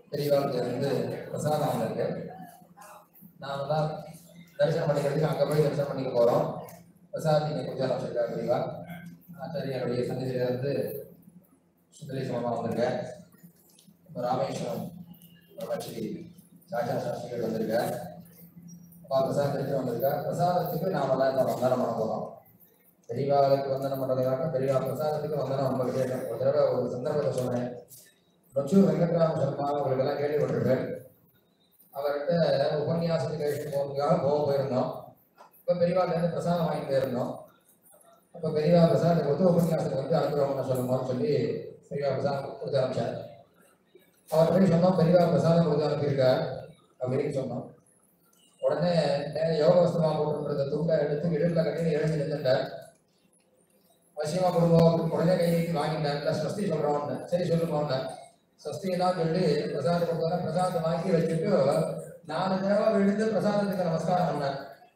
பெரியவாளுக்கு இருந்து பிரசாதம் வந்திருக்கு நாம தான் தரிசனம் பண்ணிக்கிறதுக்கு அங்கே போய் தரிசனம் பண்ணிக்க போகிறோம் பிரசாத் நீங்கள் கொஞ்சம் வச்சிருக்காரு பெரியவா ஆச்சாரியருடைய சன்னிதியில இருந்து சுந்தரேஸ்வரமா வந்திருக்கேன் இப்போ ராமேஸ்வரம் ஸ்ரீ சாச்சா சாஸ்திரிகள் வந்திருக்கார் அப்பா பிரசாத் எடுத்து வந்திருக்கா பிரசாதத்துக்கு நாம எல்லாம் இப்போ வந்தனம் பண்ண போகிறோம் பெரியவாளுக்கு வந்தனம் பண்ணுறதுக்காக பெரியவா பிரசாதத்துக்கு வந்தனம் ரொம்ப விசேஷம் ஒரு தடவை ஒரு சந்தர்ப்பத்தை சொன்னேன் நொச்சூர் வெங்கட்ராம சர்மா அவர்களுக்கெல்லாம் கேள்விப்பட்டிருக்கேன் அவர்கிட்ட உபன்யாசத்துக்கு எடுத்து போகிறதுக்காக போக போயிருந்தோம் இப்போ பெரியவாள்லேருந்து பிரசாதம் வாங்கி போயிருந்தோம் அப்போ பெரியவா பிரசாதத்தை கொடுத்து உபன்யாசத்துக்கு வந்து அனுப்புகிறவங்க சொல்லும்போது சொல்லி பெரியவா பிரசாதம் கொடுத்து அனுப்பிச்சார் அவர் போய் சொன்னோம் பெரியவா பிரசாதம் கொடுத்து அனுப்பியிருக்கார் அப்படின்னு சொன்னோம் உடனே நேர யோக வஸ்தமா போட்டுன்றத துண்டை எடுத்து இடுப்பில் கட்டி எழுந்து நின்றுட்டார் அவசியமா கொடுங்க அப்படின்னு உடனே கை நீட்டி வாங்கிட்டேன் இல்லை ஸ்வஸ்தி சொல்கிறோன்னு சரி சொல்லுங்கன்னு ஸ்வஸ்தியெல்லாம் சொல்லி பிரசாதம் கொடுத்தோன்னா பிரசாதத்தை வாங்கி வச்சுட்டு நாலு தடவை விழுந்து பிரசாதத்துக்கு நமஸ்காரம் பண்ணேன்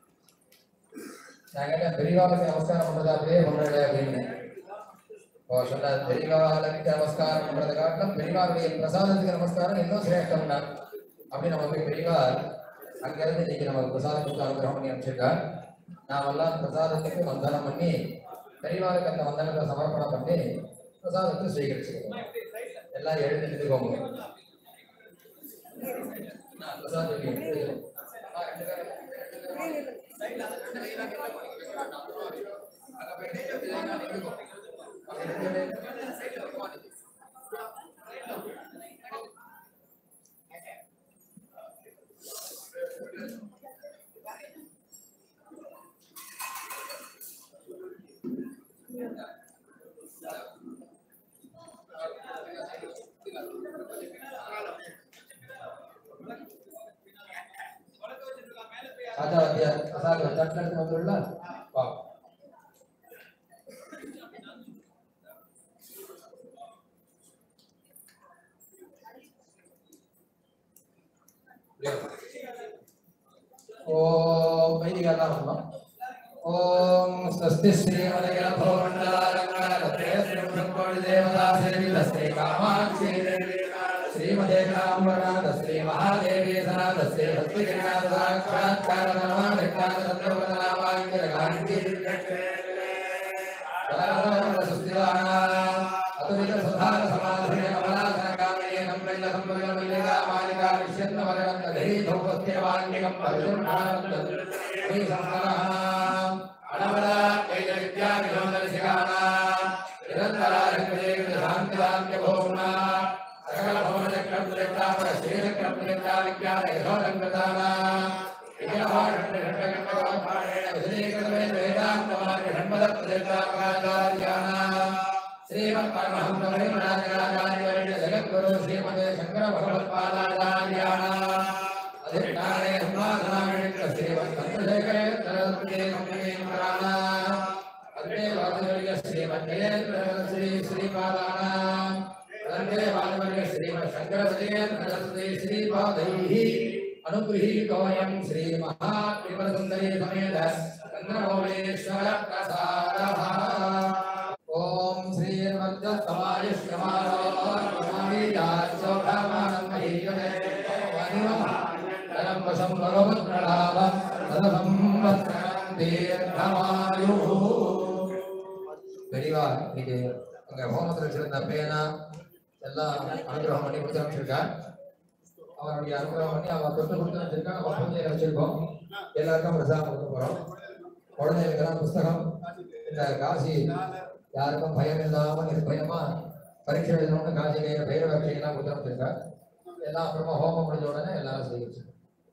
நான் கேட்டேன் பெரியவாளுக்கு நமஸ்காரம் பண்றது அப்படியே பண்றேன் அப்படின்னு ஓ சொன்னார் பெரியவாளுக்கு நமஸ்காரம் பண்றதை காட்டிலும் பெரியவாளுடைய பிரசாதத்துக்கு நமஸ்காரம் இன்னும் சிரேஷ்டம் தான் அப்படி நம்ம போய் பெரியவா அங்கிருந்து இன்னைக்கு நம்ம பிரசாதம் கொடுத்து அனுகிரகம் பண்ணி அனுப்பிச்சிருக்கார் நாமெல்லாம் பிரசாதத்துக்கு வந்தனம் பண்ணி பெரியவாளுக்கு அந்த வந்தனத்தை சமர்ப்பணம் பண்ணி பிரசாதத்தை ஸ்வீகரிச்சுக்கோங்க எல்லாம் எழுந்து நின்றுக்கோங்க நான் பிரசாதம் எடுத்து- ஆ, ரெண்டு பேரும் சாதா வந்தியா பிரசாத தட்டில் எடுத்து வந்துள்ள வா ஓம் வைதிகா பண்ணலாம் ஓம் ஸ்வஸ்தி ஸ்ரீமதய பவமண்டலாரங்கணே ஸ்ரீ தேவதா சேவித ஸ்ரீ காமாட்சி श्रीमते कामराज श्री महादेवी सनाथ श्री भक्तिनाथ साक्षात्कार नमाधिकार चंद्रवदनामांगिर गांधी अतुलित सुधार समाधि अमलासन कामये नम्रल्य संपदन मल्लिका मालिका विश्यन्न वरगंध धरी धूपस्ते वाण्यकं परिजुर्णानंद श्री संस्कारः अनवरा कैल विद्या विनोदन शिखाना निरन्तरा रङ्गदेव शान्तिदान्य भोम्ना सकल भवन चक्रम त्रिप्तापर श्री चक्रम त्रिप्ता विज्ञान यशोरंगताना विज्ञाभाषण घटकंडकाभाषेण विधीकृतमेन वेदान्तमार्ग षण्पद प्रदेशापकाचार्याणा श्रीमत्परमहंस परिमणाचार्य जगद्गुरु श्रीमते शंकर भगवत्पादाचार्याणा अधिष्ठाने सम्मासनामित्र श्रीमत्पत्रशेखरे सरस्वती कम्पनीमराणा अग्रे वासुदेव्य श्रीमन्येन्द्र श्री श्रीपादाना अग्रे वासुदेव्य श्रीमत्शङ्करसुदेन्द्र सरस्वती श्रीपादैः अनुगृहीतोऽयं श्रीमहात्रिपुरसुन्दरी समेत चन्द्रमौलेश्वर प्रसादः ॐ श्रीर्मध्यस्तमायुष्यमारोमावीयाचोषमाणं महीयते धनं वशं भगवत्प्रलाभं तदसंवत्सरं दीर्घमायुः பெரியவா இன்னைக்கு அங்க ஹோமத்தில் வச்சிருந்த பேனா எல்லாம் அனுகிரகம் பண்ணி கொடுத்து அமைச்சிருக்கா அவனுடைய அனுகிரகம் பண்ணி அவன் தொட்டு கொடுத்து வச்சிருக்கா அவன் பூஜையை வச்சிருக்கோம் எல்லாருக்கும் பிரசாதம் கொடுக்க போறோம் குழந்தைகளுக்கெல்லாம் புஸ்தகம் இந்த காசி யாருக்கும் பயம் இல்லாம நிர்பயமா பரீட்சை எழுதணும்னு காசி கையில பயிர வரிசையெல்லாம் கொடுத்து அமைச்சிருக்கா எல்லாம் அப்புறமா ஹோமம் முடிஞ்ச உடனே எல்லாரும் செய்யிடுச்சு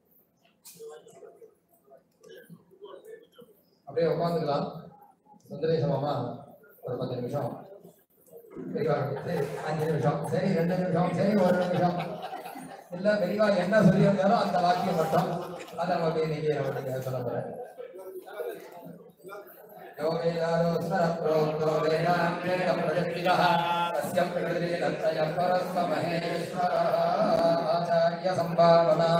அப்படியே உட்காந்துக்கலாம் சுந்தரேசமாமா ஒரு பத்து நிமிஷம் பெரியவா, சரி, அஞ்சு நிமிஷம் சரி ரெண்டு நிமிஷம் சரி ஒரு நிமிஷம் இல்ல பெரியவா என்ன சொல்லி வந்தாலும் அந்த வாக்கியம் மட்டும் அதை நமக்கு இன்னைக்கு நம்ம சொல்ல போறேன் यो वेदारोस्मर प्रोक्तो वेदान्तेन प्रजक्तिनः तस्य प्रकृतिरत्रयं परस्वमहेश्वरः आचार्यसम्भावना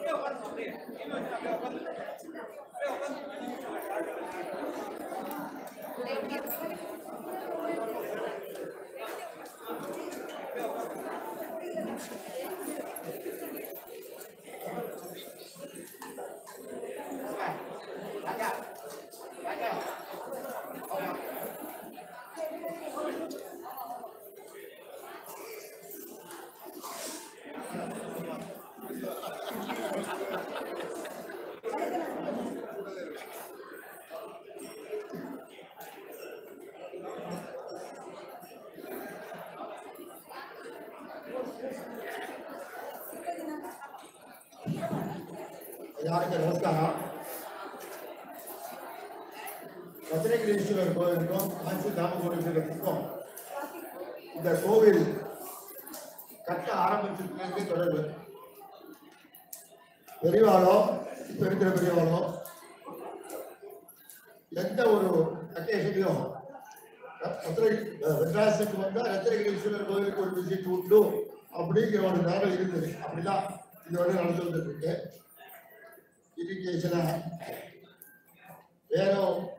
எல்லாருக்கும் நமஸ்காரம் ரத்னகிரீஸ்வரர் கோவிலுக்கும் காஞ்சி ராமகோடீஸ்வரருக்கும் இந்த கோவில் கட்ட ஆரம்பிச்சிருக்கிறது தொடர்பு பெரியவாளோ இப்ப இருக்கிற பெரியவாளோ எந்த ஒரு அக்கேஷனையும் ரத்னகிரி மெட்ராஸுக்கு வந்தா ரத்னகிரீஸ்வரர் கோவிலுக்கு ஒரு விசிட் உண்டு அப்படிங்கிற ஒரு நேரம் இருந்தது அப்படிதான் இதுவரை நடந்து வந்துட்டு இருக்கு இன்னைக்கு சில வேற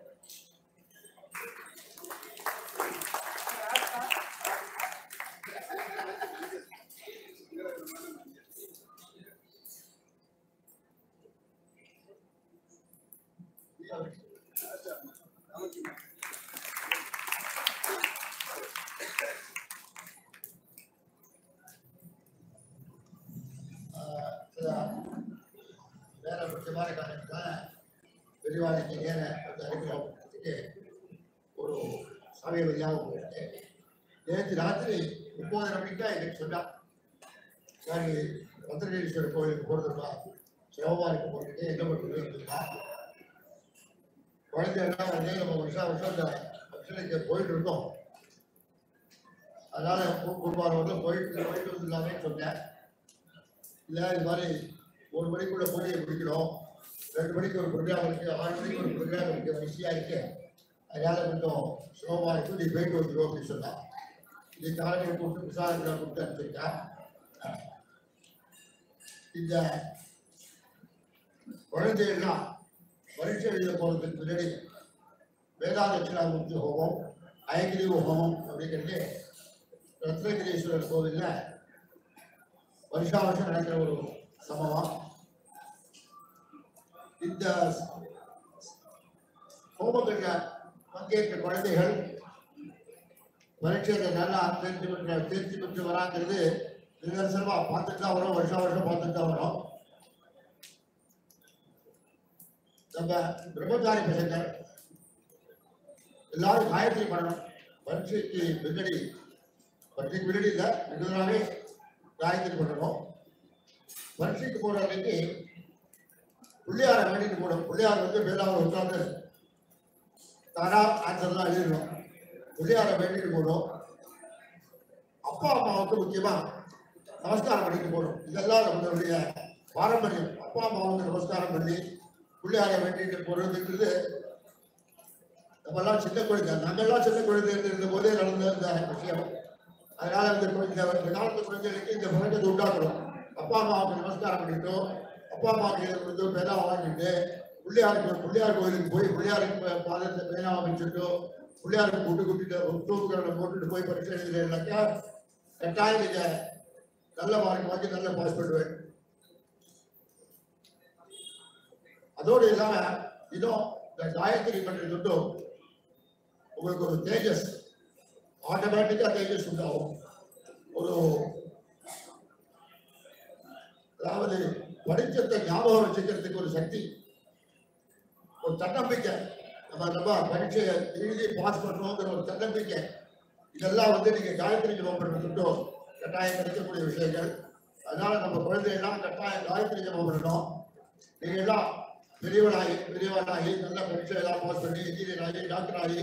ஆஹ், சில வேற முக்கியமான காரணத்தால பெரியவாளைக்கு நேர வந்து அனுப்பிடுறதுக்கு ஒரு சமயம் இல்லாமல் போயிட்டு நேற்று ராத்திரி ஒன்பதரை மணிக்கு தான் எனக்கு சொன்னான் சரி பத்திரகேஸ்வரர் கோயிலுக்கு போகிறதுப்பா சிவபாருக்கு போட்டுட்டு எங்கே போட்டு இருந்தா குழந்தைகள்லாம் வந்து நம்ம வருஷம் வருஷம் இந்த ஃபங்க்ஷனுக்கு போயிட்டு இருந்தோம் அதனால குடும்பம் வந்து போயிட்டு போயிட்டு வந்துடலாமே சொன்னேன் இல்லை இது மாதிரி ஒரு மணிக்குள்ள பூஜையை முடிக்கணும் ரெண்டு மணிக்கு ஒரு ப்ரோக்ராம் இருக்கு ஆறு மணிக்கு ஒரு ப்ரோக்ராம் இருக்கு வரிசையா இருக்கு அதனால கொஞ்சம் சுலபமா இருக்கு நீ போயிட்டு வந்துடும் அப்படின்னு சொன்னா இது காலையில் கூப்பிட்டு பிரசாதங்களை கூப்பிட்டு அனுப்பிச்சிருக்கா இந்த குழந்தைகள்லாம் பரீட்சை எழுத போறதுக்கு முன்னாடி வேதாதட்சிணாமூர்த்தி ஹோமம் அயகிரிவ ஹோமம் அப்படிங்கிறது ரத்னகிரீஸ்வரர் கோவில்ல வருஷா வருஷம் நடக்கிற ஒரு சம்பவம் இந்த ஹோமங்கள்ல பங்கேற்ற குழந்தைகள் பரீட்சையில நல்லா தேர்ச்சி பெற்ற தேர்ச்சி பெற்று வராங்கிறது நிதர்சனமா பார்த்துட்டு தான் வரும் வருஷம் வருஷம் பார்த்துட்டு தான் வரும் நம்ம பிரம்மச்சாரி பசங்க எல்லாரும் காயத்ரி பண்ணணும் பரீட்சைக்கு முன்னாடி பரீட்சைக்கு முன்னாடி இல்லை ரெகுலராகவே காயத்ரி பண்ணணும் பரீட்சைக்கு போற அன்னைக்கு பிள்ளையார வேண்டிட்டு போகணும் பிள்ளையார் வந்து மேலாவில் உட்கார்ந்து தானா ஆன்சர்லாம் எழுதணும் பிள்ளையார வேண்டிட்டு போகணும் அப்பா அம்மாவுக்கு முக்கியமா நமஸ்காரம் பண்ணிட்டு போகணும் இதெல்லாம் நம்மளுடைய பாரம்பரியம் அப்பா அம்மாவுக்கு நமஸ்காரம் பண்ணி பிள்ளையார வேண்டிட்டு போறதுங்கிறது நம்மெல்லாம் சின்ன குழந்தை நாங்கெல்லாம் சின்ன குழந்தை இருந்த போதே நடந்த இந்த விஷயம் அதனால இந்த குழந்தை இந்த காலத்து குழந்தைகளுக்கு இந்த பழக்கத்தை உண்டாக்கணும் அப்பா அம்மாவுக்கு நமஸ்காரம் பண்ணிட்டோம் அப்பா அம்மாவுக்கு வந்து பேனா வாங்கிட்டு பிள்ளையாருக்கு பிள்ளையார் கோயிலுக்கு போய் பிள்ளையாருக்கு பா- பாதத்தை பேனா வச்சுட்டு பிள்ளையாருக்கு கூட்டு கூட்டிட்டு தூக்குறத போட்டுட்டு போய் பரீட்சை எழுதுறேன்னாக்கா கட்டாயம் நீங்க நல்ல மார்க் வாங்கி நல்ல பாஸ் பண்ணுவேன் அதோடு இல்லாம இன்னும் இந்த காயத்ரி பண்றது உங்களுக்கு ஒரு தேஜஸ் ஆட்டோமேட்டிக்கா தேஜஸ் உண்டாகும் ஒரு அதாவது படிச்சத்தை ஞாபகம் வச்சுக்கிறதுக்கு ஒரு சக்தி ஒரு தன்னம்பிக்கை நம்ம நம்ம பரீட்சையை எழுதி பாஸ் பண்றோங்கிற ஒரு தன்னம்பிக்கை இதெல்லாம் வந்து நீங்க காயத்ரி ஜபம் பண்றதுக்கோ கட்டாயம் கிடைக்கக்கூடிய விஷயங்கள் அதனால நம்ம குழந்தையெல்லாம் கட்டாயம் காயத்ரி ஜபம் பண்ணணும் நீங்க எல்லாம் பெரியவனாகி பெரியவனாகி நல்ல பரீட்சை எல்லாம் பாஸ் பண்ணி இன்ஜினியர் ஆகி டாக்டர் ஆகி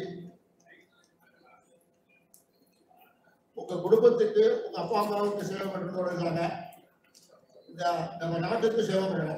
உங்க குடும்பத்துக்கு உங்க அப்பா அம்மாவுக்கு சேவை பண்றதோட இல்லாம இந்த நம்ம நாட்டுக்கு சேவை பண்ணணும்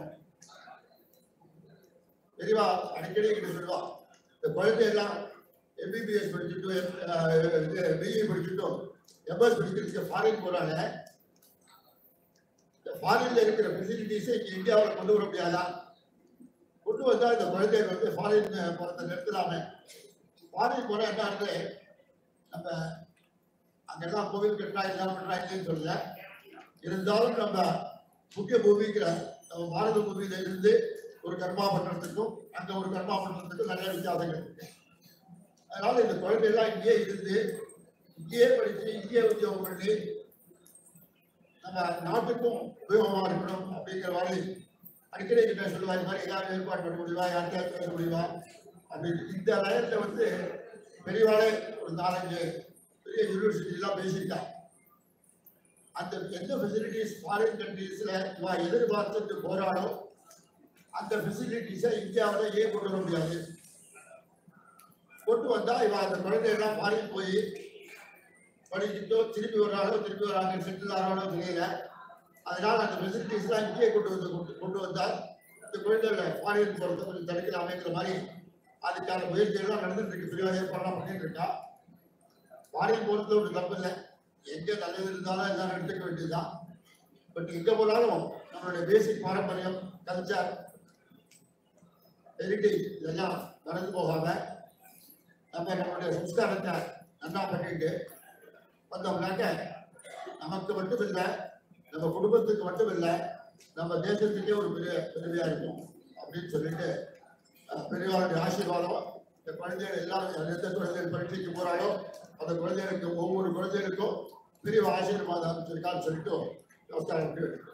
தெரியவா அடிக்கடி கிட்ட சொல்லுவா இந்த குழந்தை எல்லாம் எம்பிபிஎஸ் படிச்சுட்டு பிஇ படிச்சுட்டும் எம்எஸ் படிக்கிறதுக்கு ஃபாரின் போறாங்க இந்த ஃபாரின்ல இருக்கிற ஃபெசிலிட்டிஸை இங்க இந்தியாவில் கொண்டு வர முடியாதா கொண்டு வந்தா இந்த குழந்தைகள் வந்து ஃபாரின் போறதை நிறுத்தலாமே ஃபாரின் போனா என்ன ஆகுது நம்ம அங்கெல்லாம் கோவில் கட்டுறா எல்லாம் பண்றா இல்லைன்னு சொல்லல இருந்தாலும் நம்ம முக்கிய பூமிக்கிற நம்ம பாரத பூமியில இருந்து ஒரு கர்மா பண்றதுக்கும் அங்க ஒரு கர்மா பண்றதுக்கும் நிறைய வித்தியாசங்கள் இருக்கு அதனால இந்த குழந்தைகள்லாம் இங்கேயே இருந்து இங்கேயே படிச்சு இங்கேயே உத்தியோகம் பண்ணி நம்ம நாட்டுக்கும் உபயோகமா இருக்கணும் அப்படிங்கிற மாதிரி அடிக்கடி கிட்ட சொல்லுவா இந்த மாதிரி ஏதாவது ஏற்பாடு பண்ண முடியுமா யார்கிட்டயாவது பேச முடியுமா அப்படின்னு இந்த லயத்துல வந்து பெரியவாளே ஒரு நாலஞ்சு பெரிய யூனிவர்சிட்டிலாம் பேசியிருக்கா அந்த எந்த ஃபெசிலிட்டிஸ் ஃபாரின் கண்ட்ரீஸ்ல இவா எதிர்பார்த்துட்டு போராடும் அந்த ஃபெசிலிட்டிஸை இந்தியாவில் ஏன் கொண்டு வர முடியாது கொண்டு வந்தா இவ அந்த குழந்தைகள்லாம் ஃபாரின் போய் படிச்சுட்டோ திருப்பி வர்றாலோ திருப்பி வராங்க செட்டில் ஆகிறாலோ தெரியல அதனால அந்த ஃபெசிலிட்டிஸ்லாம் இங்கேயே கொண்டு வந்து கொண்டு கொண்டு வந்தால் இந்த குழந்தைகளை ஃபாரின் போகிறத கொஞ்சம் தடுக்கலாமேங்கிற மாதிரி அதுக்கான முயற்சிகள்லாம் நடந்துட்டு இருக்கு பெரிய ஏற்பாடுலாம் பண்ணிட்டு இருக்கா ஃபாரின் போகிறது ஒரு தப்பு இல்லை எங்கே நல்லது இருந்தாலும் எல்லாம் எடுத்துக்க வேண்டியதுதான் பட் எங்கே போனாலும் நம்மளுடைய பேசிக் பாரம்பரியம் கல்ச்சர் ஹெரிட்டேஜ் இதெல்லாம் மறந்து போகாம நம்ம நம்மளுடைய சம்ஸ்காரத்தை நல்லா பண்ணிட்டு வந்தோம்னாக்க நமக்கு மட்டும் இல்லை நம்ம குடும்பத்துக்கு மட்டும் இல்லை நம்ம தேசத்துக்கே ஒரு பெரிய பெருமையா இருக்கும் அப்படின்னு சொல்லிட்டு அஹ், பெரியவருடைய ஆசீர்வாதம் இந்த குழந்தைகள் எல்லாரும் எந்த குழந்தைகள் பரீட்சைக்கு போறாலோ அந்த குழந்தைகளுக்கு ஒவ்வொரு குழந்தைகளுக்கும் பெரிய ஆசீர்வாதம் அமைச்சிருக்கான்னு சொல்லிட்டு நமஸ்காரம் பண்ணி வைக்கிறேன்.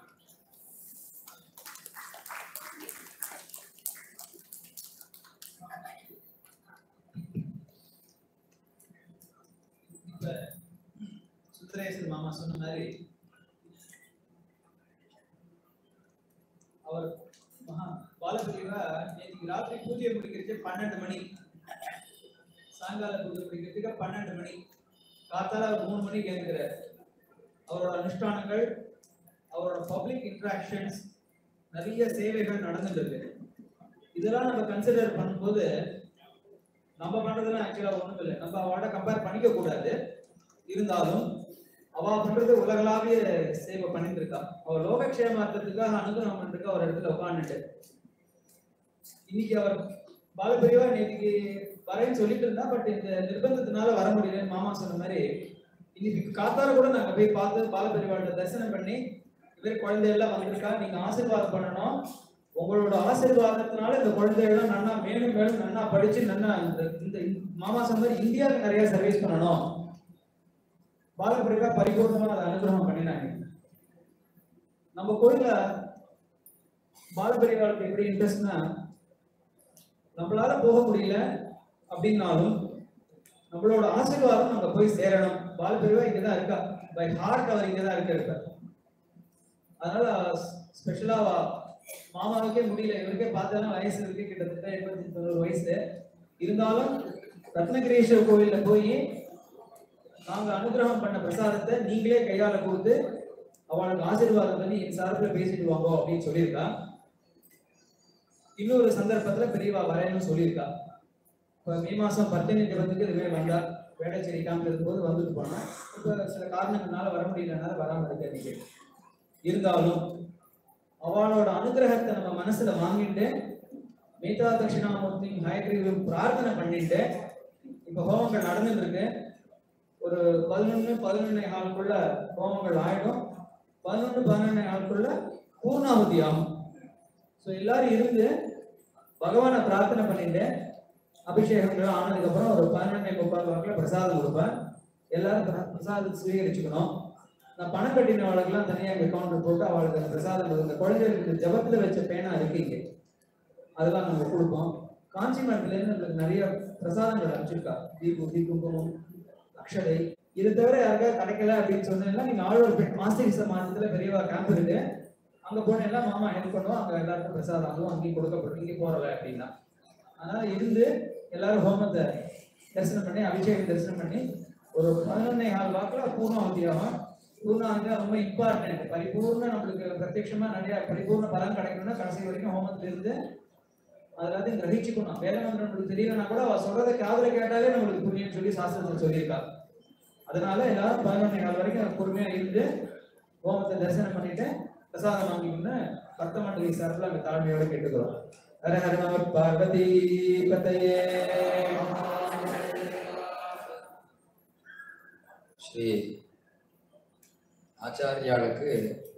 இப்ப சுந்தரேசர் மாமா சொன்ன மாதிரி அவர் மகா பாலபிரிவா நேற்று ராத்திரி பூஜை முடிக்கிறதுக்கு பன்னெண்டு மணி சாயங்கால பூஜை முடிக்கிறதுக்கு பன்னெண்டு மணி காத்தால அவர் மூணு மணிக்கு எழுந்துக்கிறார் அவரோட அனுஷ்டானங்கள் அவரோட பப்ளிக் இன்ட்ராக்ஷன்ஸ் நிறைய சேவைகள் நடந்துட்டு இருக்கு இதெல்லாம் நம்ம கன்சிடர் பண்ணும்போது நம்ம பண்றதுலாம் ஆக்சுவலா ஒண்ணும் இல்லை நம்ம அவளோட கம்பேர் பண்ணிக்க கூடாது இருந்தாலும் அவ பண்றது உலகளாவிய சேவை பண்ணிட்டு இருக்கா அவ லோகக்ஷேமார்த்தத்துக்காக அனுகிரகம் பண்ணிருக்கா ஒரு இடத்துல உட்காந்துட்டு இன்னைக்கு அவர் பாலபிரிவா நேற்றுக்கு வரேன்னு சொல்லிட்டு இருந்தா பட் இந்த நிர்பந்தத்தினால வர முடியலன்னு மாமா சொன்ன மாதிரி இன்னைக்கு காத்தால கூட நாங்க போய் பார்த்து பாலபிரிவாட்ட தரிசனம் பண்ணி இவர் குழந்தை எல்லாம் வந்திருக்கா நீங்க ஆசீர்வாதம் பண்ணணும் உங்களோட ஆசீர்வாதத்தினால இந்த குழந்தைகள்லாம் நன்னா மேலும் மேலும் நன்னா படிச்சு நன்னா இந்த இந்த மாமா சொன்ன மாதிரி இந்தியாவுக்கு நிறைய சர்வீஸ் பண்ணணும் பாலபிரிவா பரிபூர்ணமா அதை அனுகிரகம் பண்ணினாங்க நம்ம கோயில்ல பாலபிரிவாளுக்கு எப்படி இன்ட்ரெஸ்ட்னா நம்மளால போக முடியல அப்படின்னாலும் நம்மளோட ஆசீர்வாதம் நம்ம போய் சேரணும் பாலபிரிவா இங்கதான் இருக்கா பை ஹார்ட் அவர் இங்கதான் இருக்க இருக்கார் அதனால ஸ்பெஷலா மாமாவுக்கே முடியல இவருக்கே பார்த்தாலும் வயசு இருக்கு கிட்டத்தட்ட எண்பத்தி தொண்ணூறு வயசு இருந்தாலும் ரத்னகிரீஸ்வரர் கோவில்ல போய் நாங்க அனுகிரகம் பண்ண பிரசாதத்தை நீங்களே கையால கொடுத்து அவளுக்கு ஆசீர்வாதம் பண்ணி என் சார்பில் பேசிட்டு வாங்க அப்படின்னு சொல்லியிருக்கா இன்னொரு சந்தர்ப்பத்துல பெரியவா வரேன்னு சொல்லியிருக்கா இப்ப மே மாசம் பத்தினி ஜபத்துக்கு இதுவே வந்தா வேடச்சேரி கேம்ப் இருக்கும்போது வந்துட்டு போனா இப்ப சில காரணங்களால வர முடியலனால வராம இருக்க இன்னைக்கு இருந்தாலும் அவளோட அனுகிரகத்தை நம்ம மனசுல வாங்கிட்டு மேதா தட்சிணாமூர்த்தியும் ஹயக்ரீவும் பிரார்த்தனை பண்ணிட்டு இப்ப ஹோமங்கள் நடந்துட்டு இருக்கு ஒரு பதினொன்னு பதினொன்னே காலுக்குள்ள ஹோமங்கள் ஆயிடும் பதினொன்னு பதினொன்னே காலுக்குள்ள பூர்ணாகுதி ஆகும் ஸோ எல்லாரும் இருந்து பகவானை பிரார்த்தனை பண்ணிட்டு அபிஷேகங்கள் ஆனதுக்கு அப்புறம் ஒரு பதினொன்னே முக்கால் வாக்கில் பிரசாதம் கொடுப்பேன் எல்லாரும் பிர- பிரசாதத்தை சுவீகரிச்சுக்கணும் நான் பணம் கட்டினவளுக்கெல்லாம் தனியாக அக்கௌண்ட் போட்டு அவளுக்கு அந்த பிரசாதம் கொடுக்கும். இந்த குழந்தைகளுக்கு ஜபத்துல வச்ச பேனா இருக்கு இங்க அதெல்லாம் நம்ம கொடுப்போம் காஞ்சி மடத்துல இருந்து நம்மளுக்கு நிறைய பிரசாதங்கள் அனுப்பிச்சிருக்கா தீபம் தீபம் அக்ஷதை இது தவிர யாருக்காவது கிடைக்கல அப்படின்னு சொன்னீங்கன்னா நீங்க ஆழ்வார் பெண் மாஸ்டர் சமாஜத்துல பெரியவா கேம்ப் இருக்கு அங்க போனீங்கன்னா மாமா ஹெல்ப் பண்ணுவோம் அங்க எல்லாருக்கும் பிரசாதம் ஆகும் அங்கேயும் கொடுக்கப்படும் இங்கே போறல அப்படின்னா அதனால இருந்து எல்லாரும் ஹோமத்தை தரிசனம் பண்ணி அபிஷேகம் தரிசனம் பண்ணி ஒரு பதினொன்னே கால் வாக்குல பூர்ணாவதி ஆகும் பூர்ணாவதி ரொம்ப இம்பார்ட்டன்ட் பரிபூர்ண நம்மளுக்கு பிரத்யட்சமா நிறைய பரிபூர்ண பலன் கிடைக்கணும்னா கடைசி வரைக்கும் ஹோமத்துல இருந்து அதெல்லாத்தையும் கிரகிச்சுக்கணும் வேலை மந்திரம் நம்மளுக்கு தெரியலனா கூட அவ சொல்றதை காதுல கேட்டாலே நம்மளுக்கு புரியும்னு சொல்லி சாஸ்திரத்தில் சொல்லியிருக்கா அதனால எல்லாரும் பதினொன்னே கால் வரைக்கும் பொறுமையா இருந்து ஹோமத்தை தரிசனம் பண்ணிட்டு பிரசாதம் வாங்கிக்கணும்னு பக்த மண்டலி சார்பில் அங்க தாழ்மையோட கேட்டுக்கிறோம் ஹர ஹர நம பார்வதி பதையே ஸ்ரீ ஆச்சாரியாளுக்கு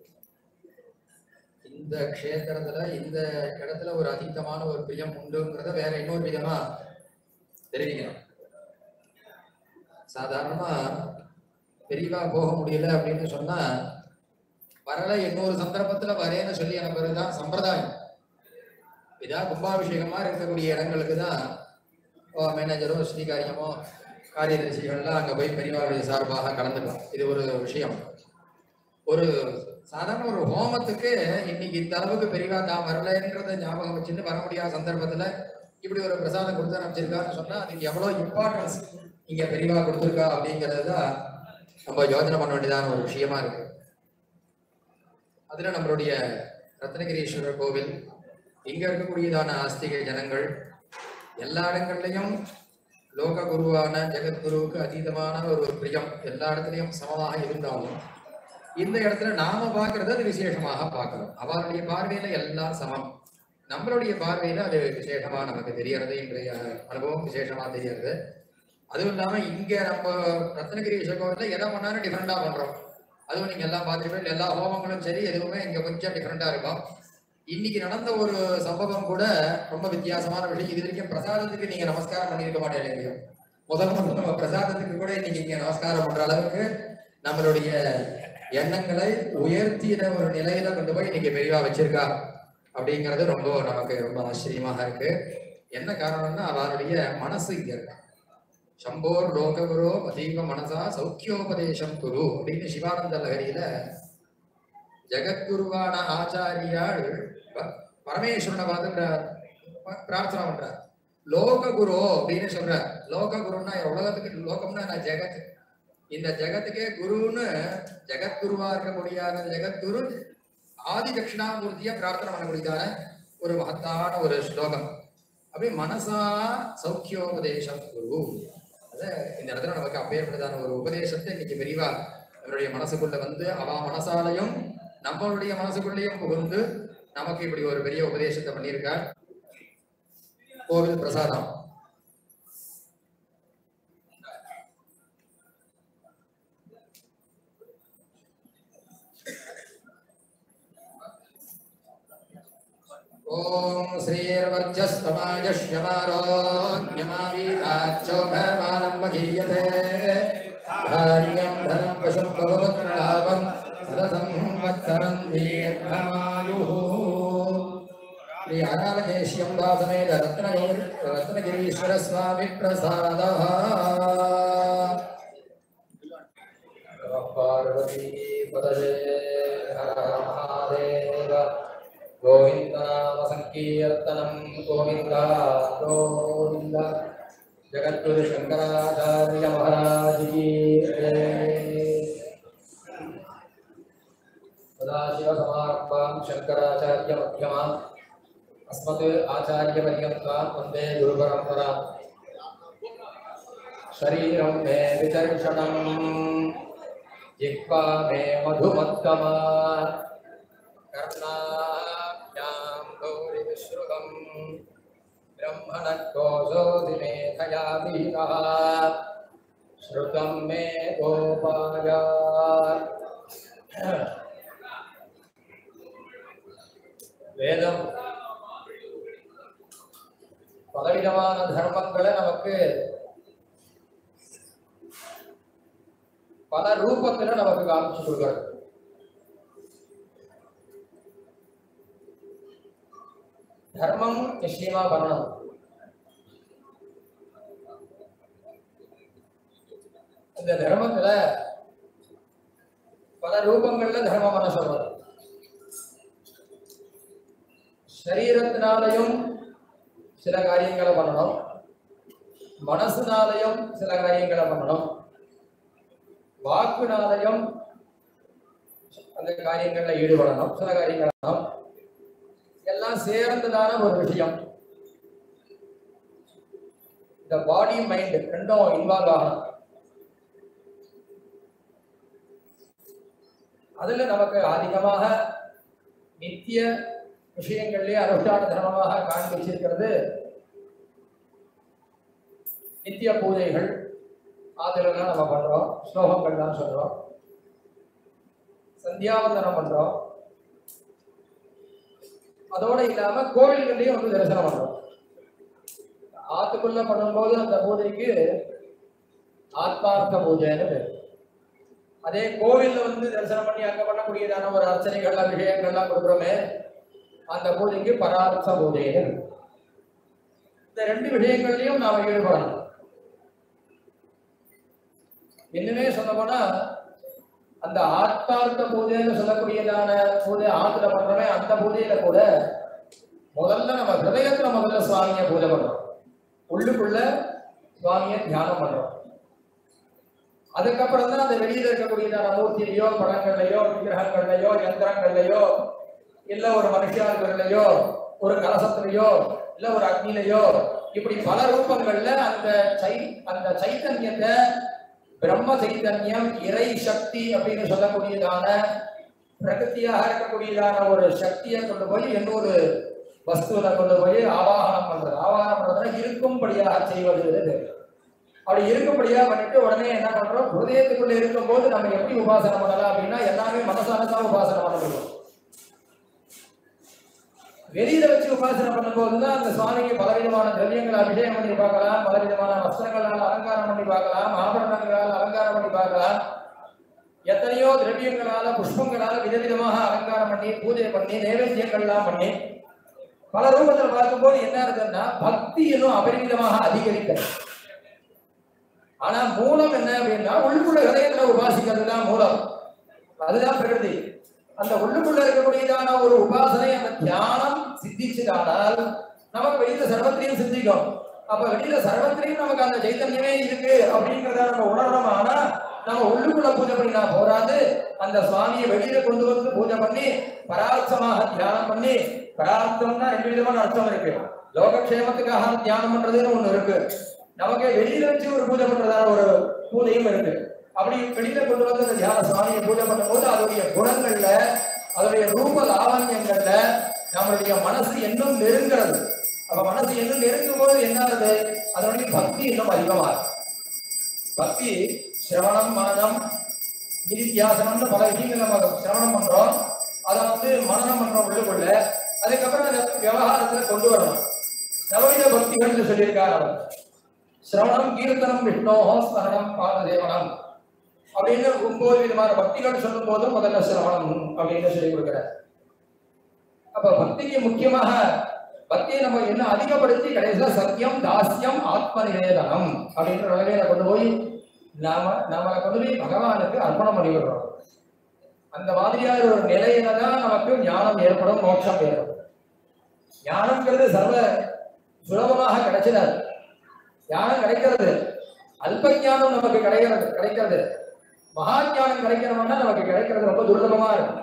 இந்த க்ஷேத்திரத்துல இந்த இடத்துல ஒரு அதீதமான ஒரு பிரியம் உண்டுங்கிறத வேற இன்னொரு விதமா தெரிவிக்கணும் சாதாரணமா பெரியவா போக முடியல அப்படின்னு சொன்னா வரல இன்னொரு சந்தர்ப்பத்துல வரேன்னு சொல்லி அனுப்புறதுதான் சம்பிரதாயம் இதா கும்பாபிஷேகமா இருக்கக்கூடிய இடங்களுக்கு தான் மேனேஜரோ ஸ்ரீகாரியமோ காரியதர்சிகள்லாம் அங்க போய் பெரியவாளுடைய சார்பாக கலந்துக்கலாம் இது ஒரு விஷயம் ஒரு சாதாரண ஒரு ஹோமத்துக்கு இன்னைக்கு இந்த அளவுக்கு பெரியவா தான் வரலன்றத ஞாபகம் வச்சுட்டு வர முடியாத சந்தர்ப்பத்துல இப்படி ஒரு பிரசாதம் கொடுத்து அனுப்பிச்சிருக்கான்னு சொன்னா அதுக்கு எவ்வளவு இம்பார்ட்டன்ஸ் இங்க பெரியவா கொடுத்துருக்கா அப்படிங்கிறது தான் நம்ம யோசனை பண்ண வேண்டியதான ஒரு விஷயமா இருக்கு அதுல நம்மளுடைய ரத்னகிரீஸ்வரர் கோவில் இங்க இருக்கக்கூடியதான ஆஸ்திக ஜனங்கள் எல்லா இடங்கள்லையும் லோக குருவான ஜெகத்குருவுக்கு அதீதமான ஒரு பிரியம் எல்லா இடத்துலையும் சமமாக இருந்தாலும் இந்த இடத்துல நாம பார்க்கறது அது விசேஷமாக பார்க்கிறோம் அவருடைய பார்வையில எல்லாம் சமம் நம்மளுடைய பார்வையில அது விசேஷமா நமக்கு தெரியறது இன்றைய அனுபவம் விசேஷமா தெரியறது அதுவும் இல்லாம இங்க நம்ம ரத்னகிரி கோவில்ல எதை பண்ணாலும் டிஃப்ரெண்டா பண்றோம் அதுவும் நீங்க எல்லாம் பார்த்துருப்பீங்க எல்லா ஹோமங்களும் சரி எதுவுமே இங்க கொஞ்சம் டிஃப்ரெண்டா இருக்கும் இன்னைக்கு நடந்த ஒரு சம்பவம் கூட ரொம்ப வித்தியாசமான விஷயம் இது வரைக்கும் பிரசாதத்துக்கு நீங்க நமஸ்காரம் பண்ணியிருக்க மாட்டேன் இல்லையா முதல் முதல்ல நம்ம பிரசாதத்துக்கு கூட இன்னைக்கு இங்க நமஸ்காரம் பண்ற அளவுக்கு நம்மளுடைய எண்ணங்களை உயர்த்தின ஒரு நிலையில கொண்டு போய் இன்னைக்கு பெரியவா வச்சிருக்கா அப்படிங்கிறது ரொம்ப நமக்கு ரொம்ப ஆச்சரியமாக இருக்கு என்ன காரணம்னா அவருடைய மனசு இங்க இருக்கா சம்போர் லோககுரு அதீவ மனசா சௌக்கியோபதேசம் குரு அப்படின்னு சிவானந்த லகரியில ஜெகத்குருவான ஆச்சாரியாள் ப- பரமேஸ்வரனை பார்த்து பிர- ப- பிரார்த்தனை பண்றார் லோக குரு அப்படின்னு சொல்றார் லோக குருன்னா உலகத்துக்கு லோகம்னா நான் ஜெகத் இந்த ஜெகத்துக்கே குருன்னு ஜெகத்குருவா இருக்கக்கூடிய அந்த ஜெகத்குரு ஆதி தட்சிணாமூர்த்தியா பிரார்த்தனை பண்ணக்கூடியதான ஒரு மகத்தான ஒரு ஸ்லோகம் அப்படி மனசா சௌக்கியோபதேசம் குரு அத இந்த இடத்துல நமக்கு அப்பேற்பட்டதான ஒரு உபதேசத்தை இன்னைக்கு பெரியவா நம்மளுடைய மனசுக்குள்ள வந்து அவ மனசாலையும் நம்மளுடைய மனசுக்குள்ளேயும் புகுந்து நமக்கு இப்படி ஒரு பெரிய உபதேசத்தை பண்ணியிருக்கார் கோவில் பிரசாதம் ॐ श्रीर्वर्चस्वमायश्यमारोग्यमावीताच्छोभमानं महीयते धान्यं धनं पशुं भगवत्लाभं सदसंवत्सरं दीर्घमायुः श्री अनालकेश्यं दासमेध रत्नगिरि रत्नगिरीश्वरस्वामि प्रसादः पार्वती पदये हर महादेव गोविन्दाम सङ्कीर्तनं गोविन्दा गोविन्द जगद्गुरु शङ्कराचार्य महाराज की जय सदाशिवसमारम्भां शङ्कराचार्यमध्यमाम् अस्मत् आचार्यपर्यन्तां वन्दे गुरुपरम्पराम् शरीरं मे विदर्शनम् जिह्वा मे मधुमत्तमा कर्णाभ्यां गौरिविश्रुतम् ब्रह्मणकोशोऽधि मेधया वीरः श्रुतं मे गोपाय வேதம் பலவிதமான தர்மங்களை நமக்கு பல ரூபத்துல நமக்கு காமிச்சு கொடுக்கிறது தர்மம் நிச்சயமா பண்ணணும் இந்த தர்மத்துல பல ரூபங்கள்ல தர்மம் பண்ண சொல்றது சரீரத்தினாலையும் சில காரியங்களை பண்ணணும் மனசுனாலையும் சில காரியங்களை பண்ணணும் வாக்குனாலையும் அந்த காரியங்கள்ல ஈடுபடணும் சில காரியங்கள் பண்ணணும். எல்லாம் சேர்ந்ததான ஒரு விஷயம் இந்த பாடி மைண்ட் ரெண்டும் இன்வால்வ் ஆகணும் அதுல நமக்கு அதிகமாக நித்திய விஷயங்களிலே அனுஷ்டான தர்மமாக காண்பிச்சிருக்கிறது நித்திய பூஜைகள் ஆதரவுலாம் நம்ம பண்றோம் ஸ்லோகங்கள்லாம் சொல்றோம் சந்தியாவந்தனம் பண்றோம் அதோட இல்லாம கோவில்கள்லயும் வந்து தரிசனம் பண்றோம் ஆத்துக்குள்ள பண்ணும்போது அந்த பூஜைக்கு ஆத்மார்த்த பூஜைன்னு பேர் அதே கோவில்ல வந்து தரிசனம் பண்ணி அங்க பண்ணக்கூடியதான ஒரு அர்ச்சனைகள் அபிஷேகங்கள்லாம் கொடுக்குறோமே அந்த பூஜைக்கு பரார்த்த பூஜைன்னு இருக்கு. இந்த ரெண்டு விஷயங்கள்லயும் நாம ஈடுபடணும் இன்னுமே சொல்ல போனா அந்த ஆத்மார்த்த பூஜைன்னு சொல்லக்கூடியதான பூஜை ஆத்துல பண்றோமே அந்த பூஜையில கூட முதல்ல நம்ம ஹிருதயத்துல முதல்ல சுவாமியை பூஜை பண்றோம் உள்ளுக்குள்ள சுவாமியை தியானம் பண்றோம் அதுக்கப்புறம் தான் அந்த வெளியில இருக்கக்கூடியதான மூர்த்தியிலையோ படங்கள்லையோ விக்கிரகங்கள்லையோ யந்திரங்கள்லையோ இல்ல ஒரு மனுஷார்கள்லையோ ஒரு கலசத்திலையோ இல்ல ஒரு அக்னிலையோ இப்படி பல ரூபங்கள்ல அந்த சை அந்த சைத்தன்யத்தை பிரம்ம சைத்தன்யம் இறை சக்தி அப்படின்னு சொல்லக்கூடியதான பிரகத்தியாக இருக்கக்கூடியதான ஒரு சக்தியை கொண்டு போய் இன்னொரு வஸ்துவில கொண்டு போய் ஆவாகனம் பண்றது ஆவாகனம் பண்றதுன்னா இருக்கும்படியாக செய்வது இது. அப்படி இருக்கும்படியா பண்ணிட்டு உடனே என்ன பண்றோம் ஹிருதயத்துக்குள்ள இருக்கும்போது நம்ம எப்படி உபாசனை பண்ணலாம் அப்படின்னா எல்லாமே மனசால தான் உபாசனை பண்ண முடியும் வெளியில வச்சு உபாசனை பண்ணும்போது தான் அந்த சுவாமிக்கு பலவிதமான திரவியங்களை அபிஷேகம் பண்ணி பார்க்கலாம் பலவிதமான வஸ்திரங்களால் அலங்காரம் பண்ணி பார்க்கலாம் ஆபரணங்களால் அலங்காரம் பண்ணி பார்க்கலாம் எத்தனையோ திரவியங்களால புஷ்பங்களால விதவிதமாக அலங்காரம் பண்ணி பூஜை பண்ணி நைவேத்தியங்கள்லாம் பண்ணி பல ரூபத்துல பார்க்கும்போது என்ன இருக்குன்னா பக்தி இன்னும் அபரிமிதமாக அதிகரிக்கிறது ஆனா மூலம் என்ன அப்படின்னா உள்ளுக்குள்ள ஹிரதயத்துல உபாசிக்கிறது தான் மூலம் அதுதான் பிரகிருதி அந்த உள்ளுக்குள்ள இருக்கக்கூடியதான ஒரு உபாசனை அந்த தியானம் சித்திச்சதானால் நமக்கு வெளியில சர்வத்திலையும் சித்திக்கும் அப்ப வெளியில சர்வத்திலையும் நமக்கு அந்த சைத்தன்யமே இருக்கு அப்படிங்கிறத நம்ம உணரணும் ஆனா நம்ம உள்ளுக்குள்ள பூஜை பண்ணினா போராது அந்த சுவாமியை வெளியில கொண்டு வந்து பூஜை பண்ணி பரார்த்தமாக தியானம் பண்ணி பரார்த்தம்னா ரெண்டு விதமான அர்த்தம் இருக்கு லோகக்ஷேமத்துக்காக தியானம் பண்றதுன்னு ஒண்ணு இருக்கு நமக்கு வெளியில வச்சு ஒரு பூஜை பண்றதான ஒரு பூஜையும் இருக்கு அப்படி வெளியில கொண்டு வந்து அந்த தியான சுவாமியை பூஜை பண்ணும்போது அதோடைய குணங்கள்ல அதோடைய ரூப லாவண்யங்கள்ல நம்மளுடைய மனசு இன்னும் நெருங்கிறது அப்ப மனசு இன்னும் நெருங்கும் போது என்ன ஆகுது அதனுடைய பக்தி இன்னும் அதிகமாகும் பக்தி சிரவணம் மனநம் நிதித்தியாசனம்னு பல விஷயங்கள் நம்ம சிரவணம் பண்றோம் அதை வந்து மனநம் பண்றோம் உள்ளுக்குள்ள அதுக்கப்புறம் அதை விவகாரத்துல கொண்டு வரணும் நவவித பக்திகள்னு சொல்லியிருக்காரு அவர் சிரவணம் கீர்த்தனம் விஷ்ணோஹோ ஸ்மரணம் பாததேவனம் அப்படின்னு ஒன்பது விதமான பக்திகள் சொல்லும் போதும் முதல்ல சிரவணம் அப்படின்னு சொல்லி கொடுக்கிறார் அப்ப பக்திக்கு முக்கியமாக பக்தியை நம்ம என்ன அதிகப்படுத்தி கடைசியில சத்தியம் தாஸ்யம் ஆத்ம நிவேதனம் அப்படின்ற நிலைமையில கொண்டு போய் நாம நாம கொண்டு போய் பகவானுக்கு அர்ப்பணம் பண்ணி விடுறோம் அந்த மாதிரியான ஒரு நிலையில தான் நமக்கு ஞானம் ஏற்படும் மோட்சம் ஏற்படும் ஞானம்ங்கிறது சர்வ சுலபமாக கிடைச்சிடாது ஞானம் கிடைக்கிறது அல்ப ஞானம் நமக்கு கிடைக்கிறது கிடைக்கிறது மகா ஞானம் கிடைக்கணும்னா நமக்கு கிடைக்கிறது ரொம்ப துர்லபமா இருக்கு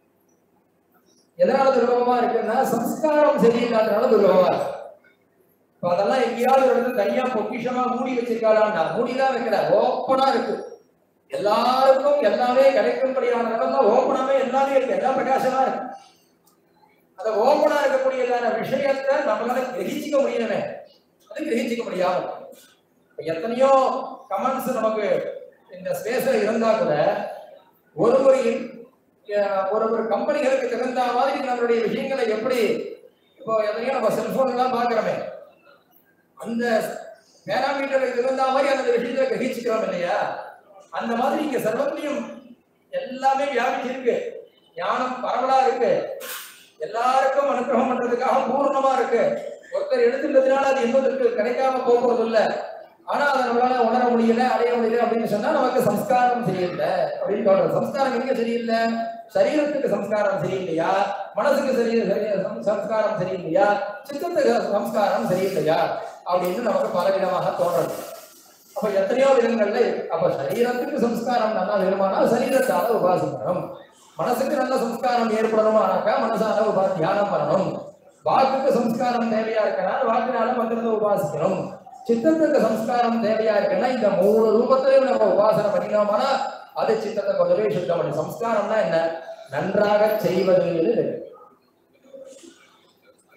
எதனால துர்லபமா இருக்குன்னா சம்ஸ்காரம் சரியில்லாதனால துர்லபமா இருக்கு இப்ப அதெல்லாம் எங்கேயாவது ஒரு இடத்துல தனியா பொக்கிஷமா மூடி வச்சிருக்காளான்னா மூடிதான் வைக்கல ஓப்பனா இருக்கு எல்லாருக்கும் எல்லாமே கிடைக்கும்படியான இடம்ல ஓப்பனாவே எல்லாமே இருக்கு எல்லாம் பிரகாசமா இருக்கு அந்த ஓப்பனா இருக்கக்கூடியதான விஷயத்தை நம்மளால கிரகிச்சிக்க முடியணுமே அது கிரகிச்சிக்க முடியாம இருக்கு. இப்ப எத்தனையோ கமெண்ட்ஸ் நமக்கு இந்த ஸ்பேஸ்ல இருந்தா கூட ஒரு முறையில் அஹ், ஒரு ஒரு கம்பெனிகளுக்கு தகுந்த மாதிரி நம்மளுடைய விஷயங்களை எப்படி இப்போ எத்தனையோ நம்ம செல்போன் எல்லாம் பாக்குறோமே அந்த பேராமீட்டருக்கு தகுந்த மாதிரி அந்த விஷயத்தை கிரகிச்சுக்கிறோம் இல்லையா அந்த மாதிரி இங்க சர்வத்திலையும் எல்லாமே வியாபிச்சு இருக்கு ஞானம் பரவலா இருக்கு எல்லாருக்கும் அனுகிரகம் பண்றதுக்காக பூர்ணமா இருக்கு ஒருத்தர் எடுத்துட்டதுனால அது இன்னொருத்தருக்கு கிடைக்காம போகிறது இல்ல ஆனா அதை நம்மளால உணர முடியல அடைய முடியல அப்படின்னு சொன்னா நமக்கு சம்ஸ்காரம் சரியில்லை அப்படின்னு தோணுது சம்ஸ்காரம் எங்க சரியில்லை சரீரத்துக்கு சம்ஸ்காரம் சரியில்லையா மனசுக்கு சரி சரி- சம்- சம்ஸ்காரம் சரியில்லையா சித்தத்துக்கு சம்ஸ்காரம் சரியில்லையா அப்படின்னு நமக்கு பலவிதமாக தோன்றது அப்ப எத்தனையோ விதங்கள்ல இருக்கு. அப்ப சரீரத்துக்கு சம்ஸ்காரம் நல்லா வேணுமானா சரீரத்தால உபாசிக்கணும் மனசுக்கு நல்ல சம்ஸ்காரம் ஏற்படணுமானாக்கா மனசால உபா தியானம் பண்ணணும் வாக்குக்கு சம்ஸ்காரம் தேவையா இருக்கனா வாக்குனால மந்திரத்தை உபாசிக்கணும் சித்தத்துக்கு சம்ஸ்காரம் தேவையா இருக்குன்னா இந்த மூணு ரூபத்திலையும் நம்ம உபாசனை பண்ணினோம்னா அது சித்தத்தை கொண்டு போய் சுத்தம் பண்ணி சம்ஸ்காரம்னா என்ன நன்றாக செய்வது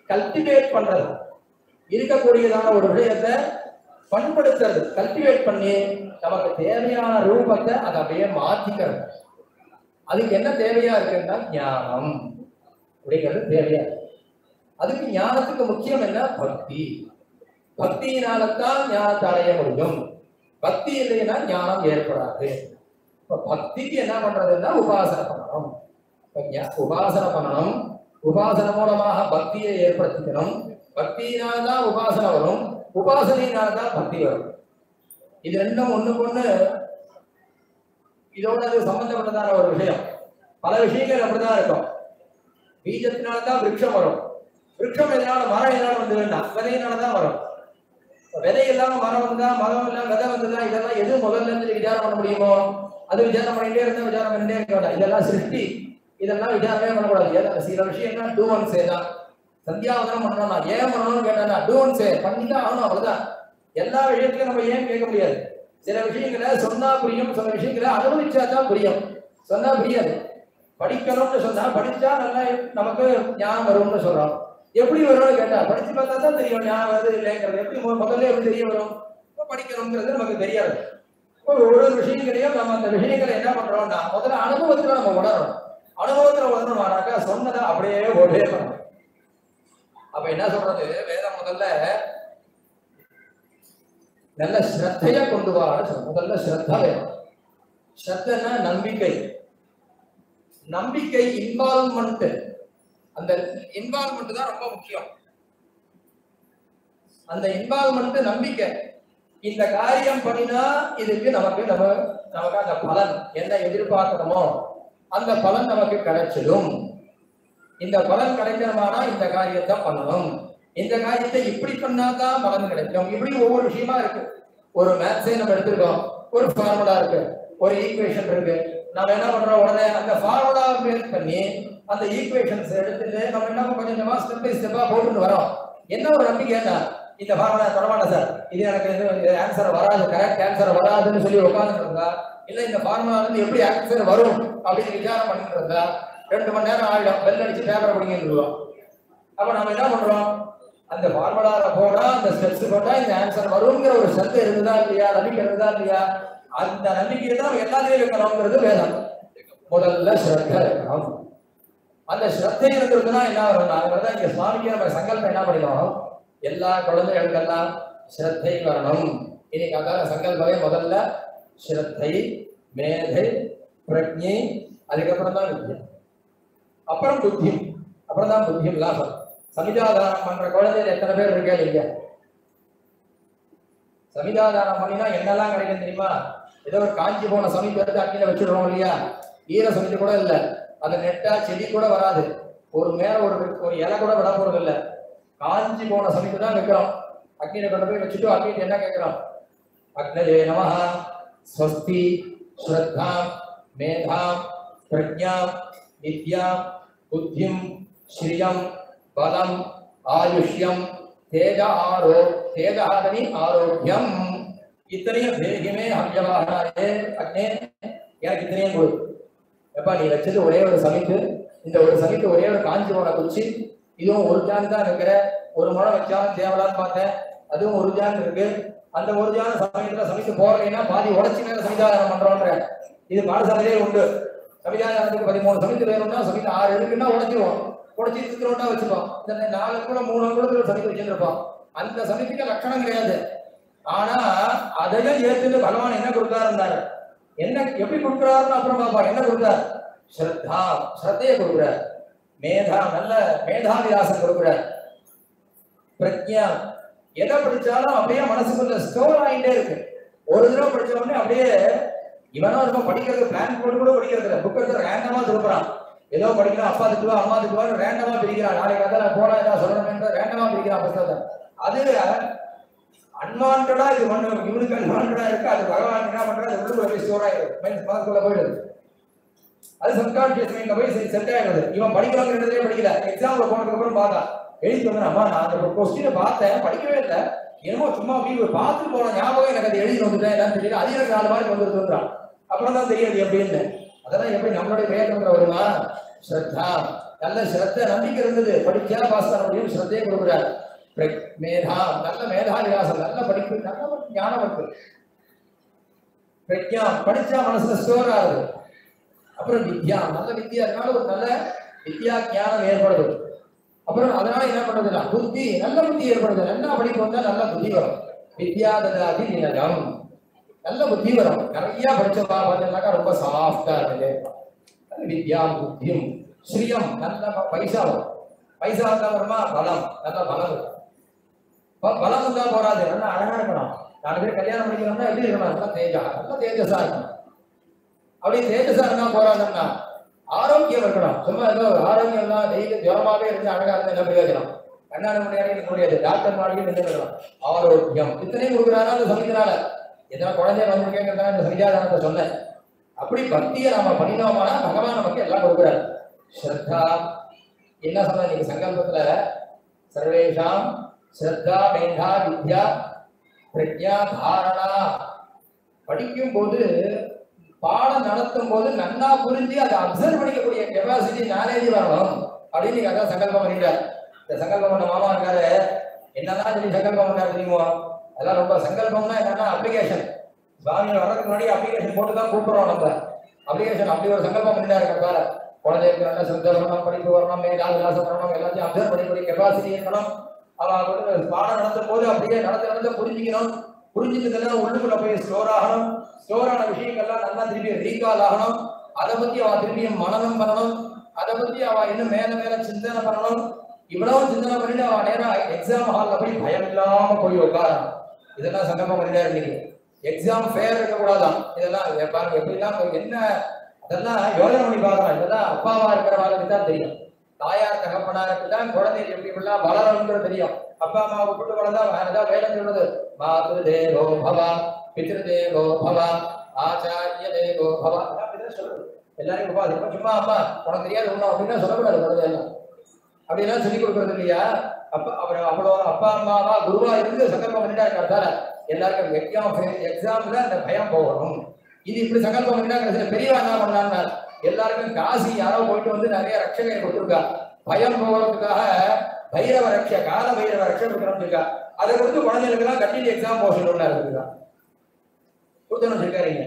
கல்டிவேட் பண்றது இருக்கக்கூடியதான ஒரு விஷயத்தை பண்படுத்துறது கல்டிவேட் பண்ணி நமக்கு தேவையான ரூபத்தை அதை அப்படியே மாத்திக்கிறது அதுக்கு என்ன தேவையா இருக்குன்னா ஞானம் அப்படிங்கிறது தேவையா இருக்கு அதுக்கு ஞானத்துக்கு முக்கியம் என்ன பக்தி பக்தியினால்தான் ஞானத்தை அடைய முடியும் பக்தி இல்லைன்னா ஞானம் ஏற்படாது இப்ப பக்திக்கு என்ன பண்றதுன்னா உபாசனை பண்ணணும் இப்ப ஞா- உபாசனை பண்ணணும் உபாசனை மூலமாக பக்தியை ஏற்படுத்திக்கணும் பக்தியினால்தான் உபாசனை வரும் உபாசனையினால்தான் பக்தி வரும் இது ரெண்டும் ஒண்ணுக்கு ஒண்ணு இதோட அது சம்பந்தப்பட்டதான ஒரு விஷயம் பல விஷயங்கள் அப்படிதான் இருக்கும் பீஜத்தினால தான் விருட்சம் வரும் விருட்சம் எதனால மரம் எதனால வந்து வேண்டாம் விதையினால தான் வரும் இப்ப விதை இல்லாம மரம் வந்தா மரம் இல்லாம விதை வந்ததா இதெல்லாம் எது முதல்ல இருந்து விசாரம் பண்ண முடியுமோ அது விசாரம் பண்ணிட்டே இருந்தா விசாரம் பண்ணிட்டே இருக்க வேண்டாம் இதெல்லாம் சிருஷ்டி இதெல்லாம் விசாரமே பண்ணக்கூடாது ஏதா சில விஷயம்னா டூ ஒன் சே தான் சந்தியாவதனம் பண்ணணும் நான் ஏன் பண்ணணும்னு கேட்டேன்னா டூ ஒன் சே பண்ணிதான் ஆகணும் அவ்வளவுதான் எல்லா விஷயத்தையும் நம்ம ஏன் கேட்க முடியாது சில விஷயங்களை சொன்னா புரியும் சில விஷயங்களை அனுபவிச்சா தான் புரியும் சொன்னா புரியாது படிக்கணும்னு சொன்னா படிச்சா நல்லா நமக்கு ஞானம் வரும்னு சொல்றோம் எப்படி வரும்னு கேட்டா படிச்சு பார்த்தா தான் தெரியும் ஞானம் வருது இல்லைங்கிறது எப்படி மு- முதல்ல எப்படி தெரிய வரும் இப்ப படிக்கணுங்கிறது நமக்கு தெரியாது இப்போ ஒரு ஒரு விஷயங்களையும் நம்ம அந்த விஷயங்களை என்ன பண்றோம்னா முதல்ல அனுபவத்துல நம்ம உணரணும் அனுபவத்துல உணரணுமானாக்கா சொன்னதை அப்படியே ஒரே பண்ணணும் அப்ப என்ன சொல்றது வேதம் முதல்ல நல்ல ஸ்ரத்தைய கொண்டு வா முதல்ல ஸ்ரத்தா வேணும் ஸ்ரத்தன்னா நம்பிக்கை நம்பிக்கை இன்வால்மெண்ட் அந்த இன்வால்மெண்ட் தான் ரொம்ப முக்கியம் அந்த இன்வால்மெண்ட் நம்பிக்கை இந்த காரியம் பண்ணினா இதுக்கு நமக்கு நம்ம நமக்கு அந்த பலன் என்ன எதிர்பார்க்கணுமோ அந்த பலன் நமக்கு கிடைச்சிடும் இந்த பலன் கிடைக்கணுமானா இந்த காரியத்தை பண்ணணும் இந்த காரியத்தை இப்படி பண்ணாதான் பலன் கிடைக்கும் இப்படி ஒவ்வொரு விஷயமா இருக்கு ஒரு மேத்ஸே நம்ம எடுத்திருக்கோம் ஒரு ஃபார்முலா இருக்கு ஒரு ஈக்குவேஷன் இருக்கு நம்ம என்ன பண்றோம் உடனே அந்த ஃபார்முலா பேஸ் பண்ணி அந்த ஈக்குவேஷன்ஸ் எடுத்துட்டு நம்ம என்ன கொஞ்சம் கொஞ்சமா ஸ்டெப் பை ஸ்டெப்பா போட்டுட்டு வரோம் என்ன ஒரு நம்பிக்கை என்ன இந்த ஃபார்முலா தொடமாட்டேன் சார் இது எனக்கு இது ஆன்சர் வராது கரெக்ட் ஆன்சர் வராதுன்னு சொல்லி உட்கார்ந்துட்டு இருந்தா இல்ல இந்த ஃபார்முலா வந்து எப்படி ஆன்சர் வரும் அப்படின்னு விசாரம் பண்ணிட்டு இருந்தா ரெண்டு மணி நேரம் ஆயிடும் பெல் அடிச்சு பேப்பரை பிடிங்கிருவோம் அப்ப நம்ம என்ன பண்றோம் அந்த ஃபார்முலால போனா அந்த ஸ்டெப்ஸ் போட்டா இந்த ஆன்சர் வருங்கிற ஒரு சத்து இருந்ததா இல்லையா நம்பிக்கை இருந்ததா இல்லையா அந்த நம்பிக்கையை தான் நம்ம எல்லாத்தையும் வைக்கணுங்கிறது வேதம் முதல்ல ஸ்ரத்த இருக்கணும் அந்த ஸ்ரத்தை இருந்திருக்குன்னா என்ன வரும் அதனாலதான் இங்க சுவாமிக்கு நம்ம சங்கல்பம் என்ன பண்ணினோம் எல்லா குழந்தைகளுக்கெல்லாம் ஸ்ரத்தை வரணும் இன்னைக்கு அதான சங்கல்பமே முதல்ல ஸ்ரத்தை மேதை பிரஜை அதுக்கப்புறம் தான் வித்யா அப்புறம் புத்தி அப்புறம் தான் புத்தியும் லாபம் சமிதாதானம் பண்ற குழந்தைகள் எத்தனை பேர் இருக்கா இல்லையா சமிதாதானம் பண்ணினா என்னெல்லாம் கிடைக்கும் தெரியுமா ஏதோ ஒரு காஞ்சி போன சமிதி எடுத்து அக்கில வச்சிடுறோம் இல்லையா ஈர சமிதி கூட இல்ல அது நெட்டா செடி கூட வராது ஒரு மேல ஒரு ஒரு இலை கூட விட போறது இல்ல காஞ்சி போன சமிதி தான் வைக்கிறோம் அக்னியில கொண்டு போய் வச்சுட்டு அக்னிட்டு என்ன கேட்கிறோம் அக்னஜே நமஹ ஸ்வஸ்தி ஸ்ரத்தாம் மேதாம் பிரஜாம் வித்யாம் புத்திம் ஸ்ரீயம் பலம் ஆயுஷ்யம் தேஜ ஆரோ தேஜாதனி ஆரோக்கியம் இத்தனையும் தேகிமே அவ்யவகாரே அக்னே எனக்கு இத்தனையும் கொடு எப்பா நீ வச்சது ஒரே ஒரு சமைத்து இந்த ஒரு சமைத்து ஒரே ஒரு காஞ்சி போன குச்சி இதுவும் ஒரு ஜான் தான் இருக்கிற ஒரு முழம் வச்சாலும் தேவலான்னு பார்த்தேன் அதுவும் ஒரு ஜான் இருக்கு அந்த ஒரு ஜான் சமயத்துல சமைத்து போறீங்கன்னா பாதி உடச்சி மேல சமிதாதானம் பண்றோன்ற இது பாடசாலையிலே உண்டு சமிதாதானத்துக்கு பதிமூணு சமைத்து வேணும்னா சமைத்து ஆறு இருக்குன்னா உடைச்சிருவோம் உடைச்சி இருக்கிறோம்னா வச்சுப்போம் இந்த நாலு கூட மூணு கூட சமைத்து வச்சிருப்போம் அந்த சமைத்துக்கு லட்சணம் கிடையாது ஆனா அதையும் ஏத்துட்டு பகவான் என்ன கொடுத்தாருன்னாரு என்ன எப்படி கொடுக்குறாருன்னு அப்புறம் பார்ப்போம் என்ன கொடுத்தார் ஸ்ரத்தா ஸ்ரத்தையை கொடுக்குறார் மேதா நல்ல மேதாவிலாசம் கொடுக்குறார் பிரக்ஞா எதை படிச்சாலும் அப்படியே மனசுக்குள்ள ஸ்டோர் ஆகிட்டே இருக்கு ஒரு தடவை படிச்ச உடனே அப்படியே இவனும் ரொம்ப படிக்கிறது பிளான் போட்டு கூட படிக்கிறது இல்லை புக் எடுத்து ரேண்டமா திருப்புறான் ஏதோ படிக்கிறான் அப்பா திட்டுவா அம்மா திட்டுவா ரேண்டமா பிரிக்கிறான் நாளைக்கு அதான் நான் போனா ஏதாவது சொல்லணும்னு ரேண்டமா பிரிக்கிறான் புத்தகத்தை அது அன்வான்டா இது பண்ணு இவனுக்கு அன்வான்டா இருக்கு அது பகவான் என்ன பண்றாரு அது உள்ளுக்குள்ள போய் ஸ்டோர் ஆயிடுது மைண்ட் மனசுக்குள்ள போயிடுது அது சப்கான்சியஸ் மைண்ட்ல போய் சரி செட் ஆயிடுது இவன் படிக்கிறாங்கிறதே படிக்கல எக்ஸாம்ல போனதுக்கு அப்புறம் பார்த்தா எழுதி வந்து அம்மா நான் அந்த கொஸ்டினை பார்த்தேன் படிக்கவே இல்லை என்னமோ சும்மா அப்படி பார்த்து போன ஞாபகம் எனக்கு அது எழுதி வந்துட்டேன் என்னன்னு தெரியல அது எனக்கு நாலு மாதிரி வந்துருக்குன்றான் அப்புறம் தான் தெரியாது எப்படின்னு அதெல்லாம் எப்படி நம்மளுடைய வேதம்ல வருமா ஸ்ரத்தா நல்ல சிரத்தை நம்பிக்கை இருந்தது படிச்சா பாஸ் பண்ண முடியும் சிரத்தையை கொடுக்குறார் பிர- மேதா நல்ல மேதா விலாசம் நல்ல படிப்பு நல்ல ஒரு ஞானம் இருக்கு பிரக்யா படிச்சா மனசுல ஸ்டோர் ஆகுது அப்புறம் வித்யா நல்ல வித்யா அதனால ஒரு நல்ல வித்யா ஞானம் ஏற்படுது அப்புறம் அதனால என்ன பண்ணுதுன்னா புத்தி நல்ல புத்தி ஏற்படுது நல்லா படிப்பு வந்தா நல்ல புத்தி வரும் வித்யா ததாதி நினகம் நல்ல புத்தி வரும் நிறைய படிச்சவா பார்த்தீங்கன்னாக்கா ரொம்ப சாஃப்டா இருக்குது வித்யா புத்தியும் ஸ்ரீயம் நல்ல ப- பைசா வரும் பைசா வந்தா வருமா பலம் நல்ல பலம் வரும். ப- பலம் வந்தா போறாது நல்லா அழகா இருக்கணும் நாலு பேர் கல்யாணம் பண்ணிக்கணும்னா எப்படி இருக்கணும் நல்லா தேஜா நல்ல தேஜஸா இருக்கணும் அப்படி தேஜஸா இருந்தா போறாதுன்னா ஆரோக்கியம் இருக்கணும் சும்மா ஏதோ ஆரோக்கியம் தான் டெய்லி ஜுரமாவே இருந்து அழகா இருந்தா என்ன பிரயோஜனம் கண்ணாடி முன்னாடி இருக்க முடியாது டாக்டர் மாடி நின்றுக்கலாம் ஆரோக்கியம் இத்தனையும் கொடுக்குறாரா அந்த சமயத்தினால எதனா குழந்தைய வந்து கேட்கறதா இந்த சஞ்சாதானத்தை சொன்னேன் அப்படி பக்தியை நாம பண்ணினோம்னா பகவான் நமக்கு எல்லாம் கொடுக்குறாரு ஸ்ரத்தா என்ன சொன்ன நீங்க சங்கல்பத்துல சர்வேஷாம் ஸ்ரத்தா மேதா வித்யா பிரக்யா தாரணா படிக்கும் போது பாடம் நடத்தும் போது நன்னா புரிஞ்சு அதை அப்சர்வ் பண்ணிக்கக்கூடிய கெப்பாசிட்டி நாலேஜ் வரணும் அப்படின்னு நீங்க அதான் சங்கல்பம் பண்ணிட்டார் இந்த சங்கல்பம் பண்ண மாமா இருக்காரு என்னதான் சொல்லி சங்கல்பம் பண்ணாரு தெரியுமோ அதெல்லாம் ரொம்ப சங்கல்பம்னா என்னன்னா அப்ளிகேஷன் சுவாமியை வர்றதுக்கு முன்னாடி அப்ளிகேஷன் போட்டு தான் கூப்பிடுறோம் நம்ம அப்ளிகேஷன் அப்படி ஒரு சங்கல்பம் பண்ணிட்டாரு கட்டார குழந்தைக்கு நல்ல சிரத்தை வரணும் படிப்பு வரணும் மேலா விலாசம் வரணும் எல்லாத்தையும் அப்சர்வ் பண்ணிக்கூடிய கெப்பாசிட்டி இருக்கணும் அவ வந்து பாடம் நடத்தும் போது அப்படியே நடத்த நடத்த புரிஞ்சுக்கணும் புரிஞ்சுக்கிறதுல உள்ளுக்குள்ள போய் ஸ்டோர் ஆகணும் ஸ்டோர் ஆன விஷயங்கள்லாம் நல்லா திருப்பி ரீகால் ஆகணும் அதை பத்தி அவ திருப்பியும் மனனம் பண்ணணும் அதை பத்தி அவ இன்னும் மேல மேல சிந்தனை பண்ணணும் இவ்வளவு சிந்தனை பண்ணிட்டு அவ நேரா எக்ஸாம் ஹால்ல போய் பயம் இல்லாம போய் உட்காரணும் இதெல்லாம் சங்கல்பம் பண்ணிட்டே இன்னைக்கு எக்ஸாம் ஃபேர் இருக்கக்கூடாதான் இதெல்லாம் இதை பாருங்க எப்படிலாம் போய் என்ன அதெல்லாம் யோசனை பண்ணி பார்க்கலாம் இதெல்லாம் அப்பாவா இருக்கிறவங்களுக்கு தான் தெரியும் தாயார் தகப்பனாருக்கு தான் குழந்தை எப்படி எப்படிலாம் வளரணுங்கிறது தெரியும் அப்பா அம்மாவை விட்டு வளர்ந்தா வேற ஏதாவது வேலை சொல்றது மாது தேவோ பவா பித்ரு தேவோ பவா ஆச்சாரிய தேவோ பவா எல்லாம் அப்படிதான் சொல்றது எல்லாரும் உபாதி இப்ப சும்மா அம்மா உனக்கு தெரியாது ஒண்ணும் அப்படின்னா சொல்லக்கூடாது குழந்தை எல்லாம் அப்படிலாம் சொல்லி கொடுக்கறது இல்லையா அப்ப அவர் அவ்வளோ அப்பா அம்மாவா குருவா இருந்து சங்கல்பம் பண்ணிட்டா இருக்கிறதால எல்லாருக்கும் எக்ஸாம் எக்ஸாம்ல அந்த பயம் போகணும் இது இப்படி சங்கல்பம் பண்ணிட்டா கடைசியில பெரியவா என்ன பண்ணான்னா எல்லாருக்கும் காசி யாரோ போயிட்டு வந்து நிறைய ரட்சகரை கொடுத்துருக்கா பயம் போகிறதுக்காக பைரவ ரட்ச கால பைரவ ரட்ச கொடுக்கணும்னு அதை கொடுத்து குழந்தைகளுக்கு எல்லாம் கட்டிட்டு எக்ஸாம் போக சொல்லணும்னு இருக்குதா கொடுத்தணும் இருக்காருங்க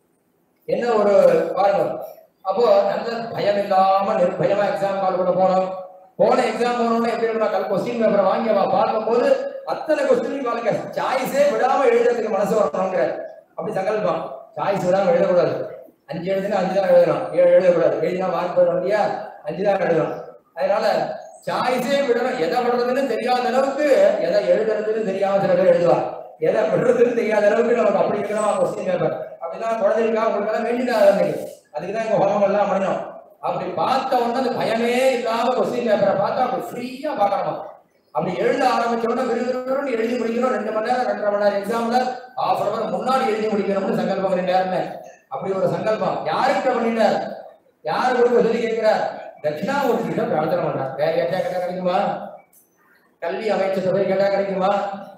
என்ன ஒரு பாருங்க அப்போ நல்ல பயம் இல்லாம நிர்பயமா எக்ஸாம் கால் கூட போனோம் போன எக்ஸாம் போனோம்னா எப்படி இருக்கணும் கல் கொஸ்டின் பேப்பரை வாங்கி அவ பார்க்கும்போது அத்தனை கொஸ்டின் பாருங்க சாய்ஸே விடாம எழுதுறதுக்கு மனசு வரணுங்கிற அப்படி சங்கல்பம் சாய்ஸ் விடாம எழுதக்கூடாது அஞ்சு எழுதுனா அஞ்சு தான் எழுதணும் ஏழு எழுதக்கூடாது எழுதினா மார்க் போயிடும் இல்லையா அஞ்சு தான் எழுதணும் அதனால சாய்ஸே விடணும் எதை விடுறதுன்னு தெரியாத அளவுக்கு எதை எழுதுறதுன்னு தெரியாம சில பேர் எழுதுவா எதை விடுறதுன்னு தெரியாத அளவுக்கு நமக்கு அப்படி இருக்கணும் கொஸ்டின் பேப்பர் அப்படிதான் குழந்தைகளுக்கா உங்களுக்கு எல்லாம் வேண்டிதான் அன்னைக்கு அதுக்கு தான் எங்க ஹோமம் எல்லாம் பண்ணணும் அப்படி பார்த்த உடனே அந்த பயமே இல்லாம கொஸ்டின் பேப்பரை பார்த்தா அப்படி ஃப்ரீயா பார்க்கணும் அப்படி எழுத ஆரம்பிச்ச உடனே விறுவிறுன்னு எழுதி முடிக்கணும் ரெண்டு மணி நேரம் ரெண்டரை மணி நேரம் எக்ஸாம்ல ஹாஃப் அன் அவர் முன்னாடி எழுதி முடிக்கணும்னு சங்கல்பம் பண்ணிட்டாருன்னு அப்படி ஒரு சங்கல்பம் யாருக்கிட்ட பண்ணிட்டார் யாரு கொடுக்க சொல்லி கேட்கிறார் தட்சிணாமூர்த்திகிட்ட பிரார்த்தனை பண்றார் வேற கேட்டா கேட்டா கிடைக்குமா கல்வி அமைச்சர் போய் கேட்டா கிடைக்குமா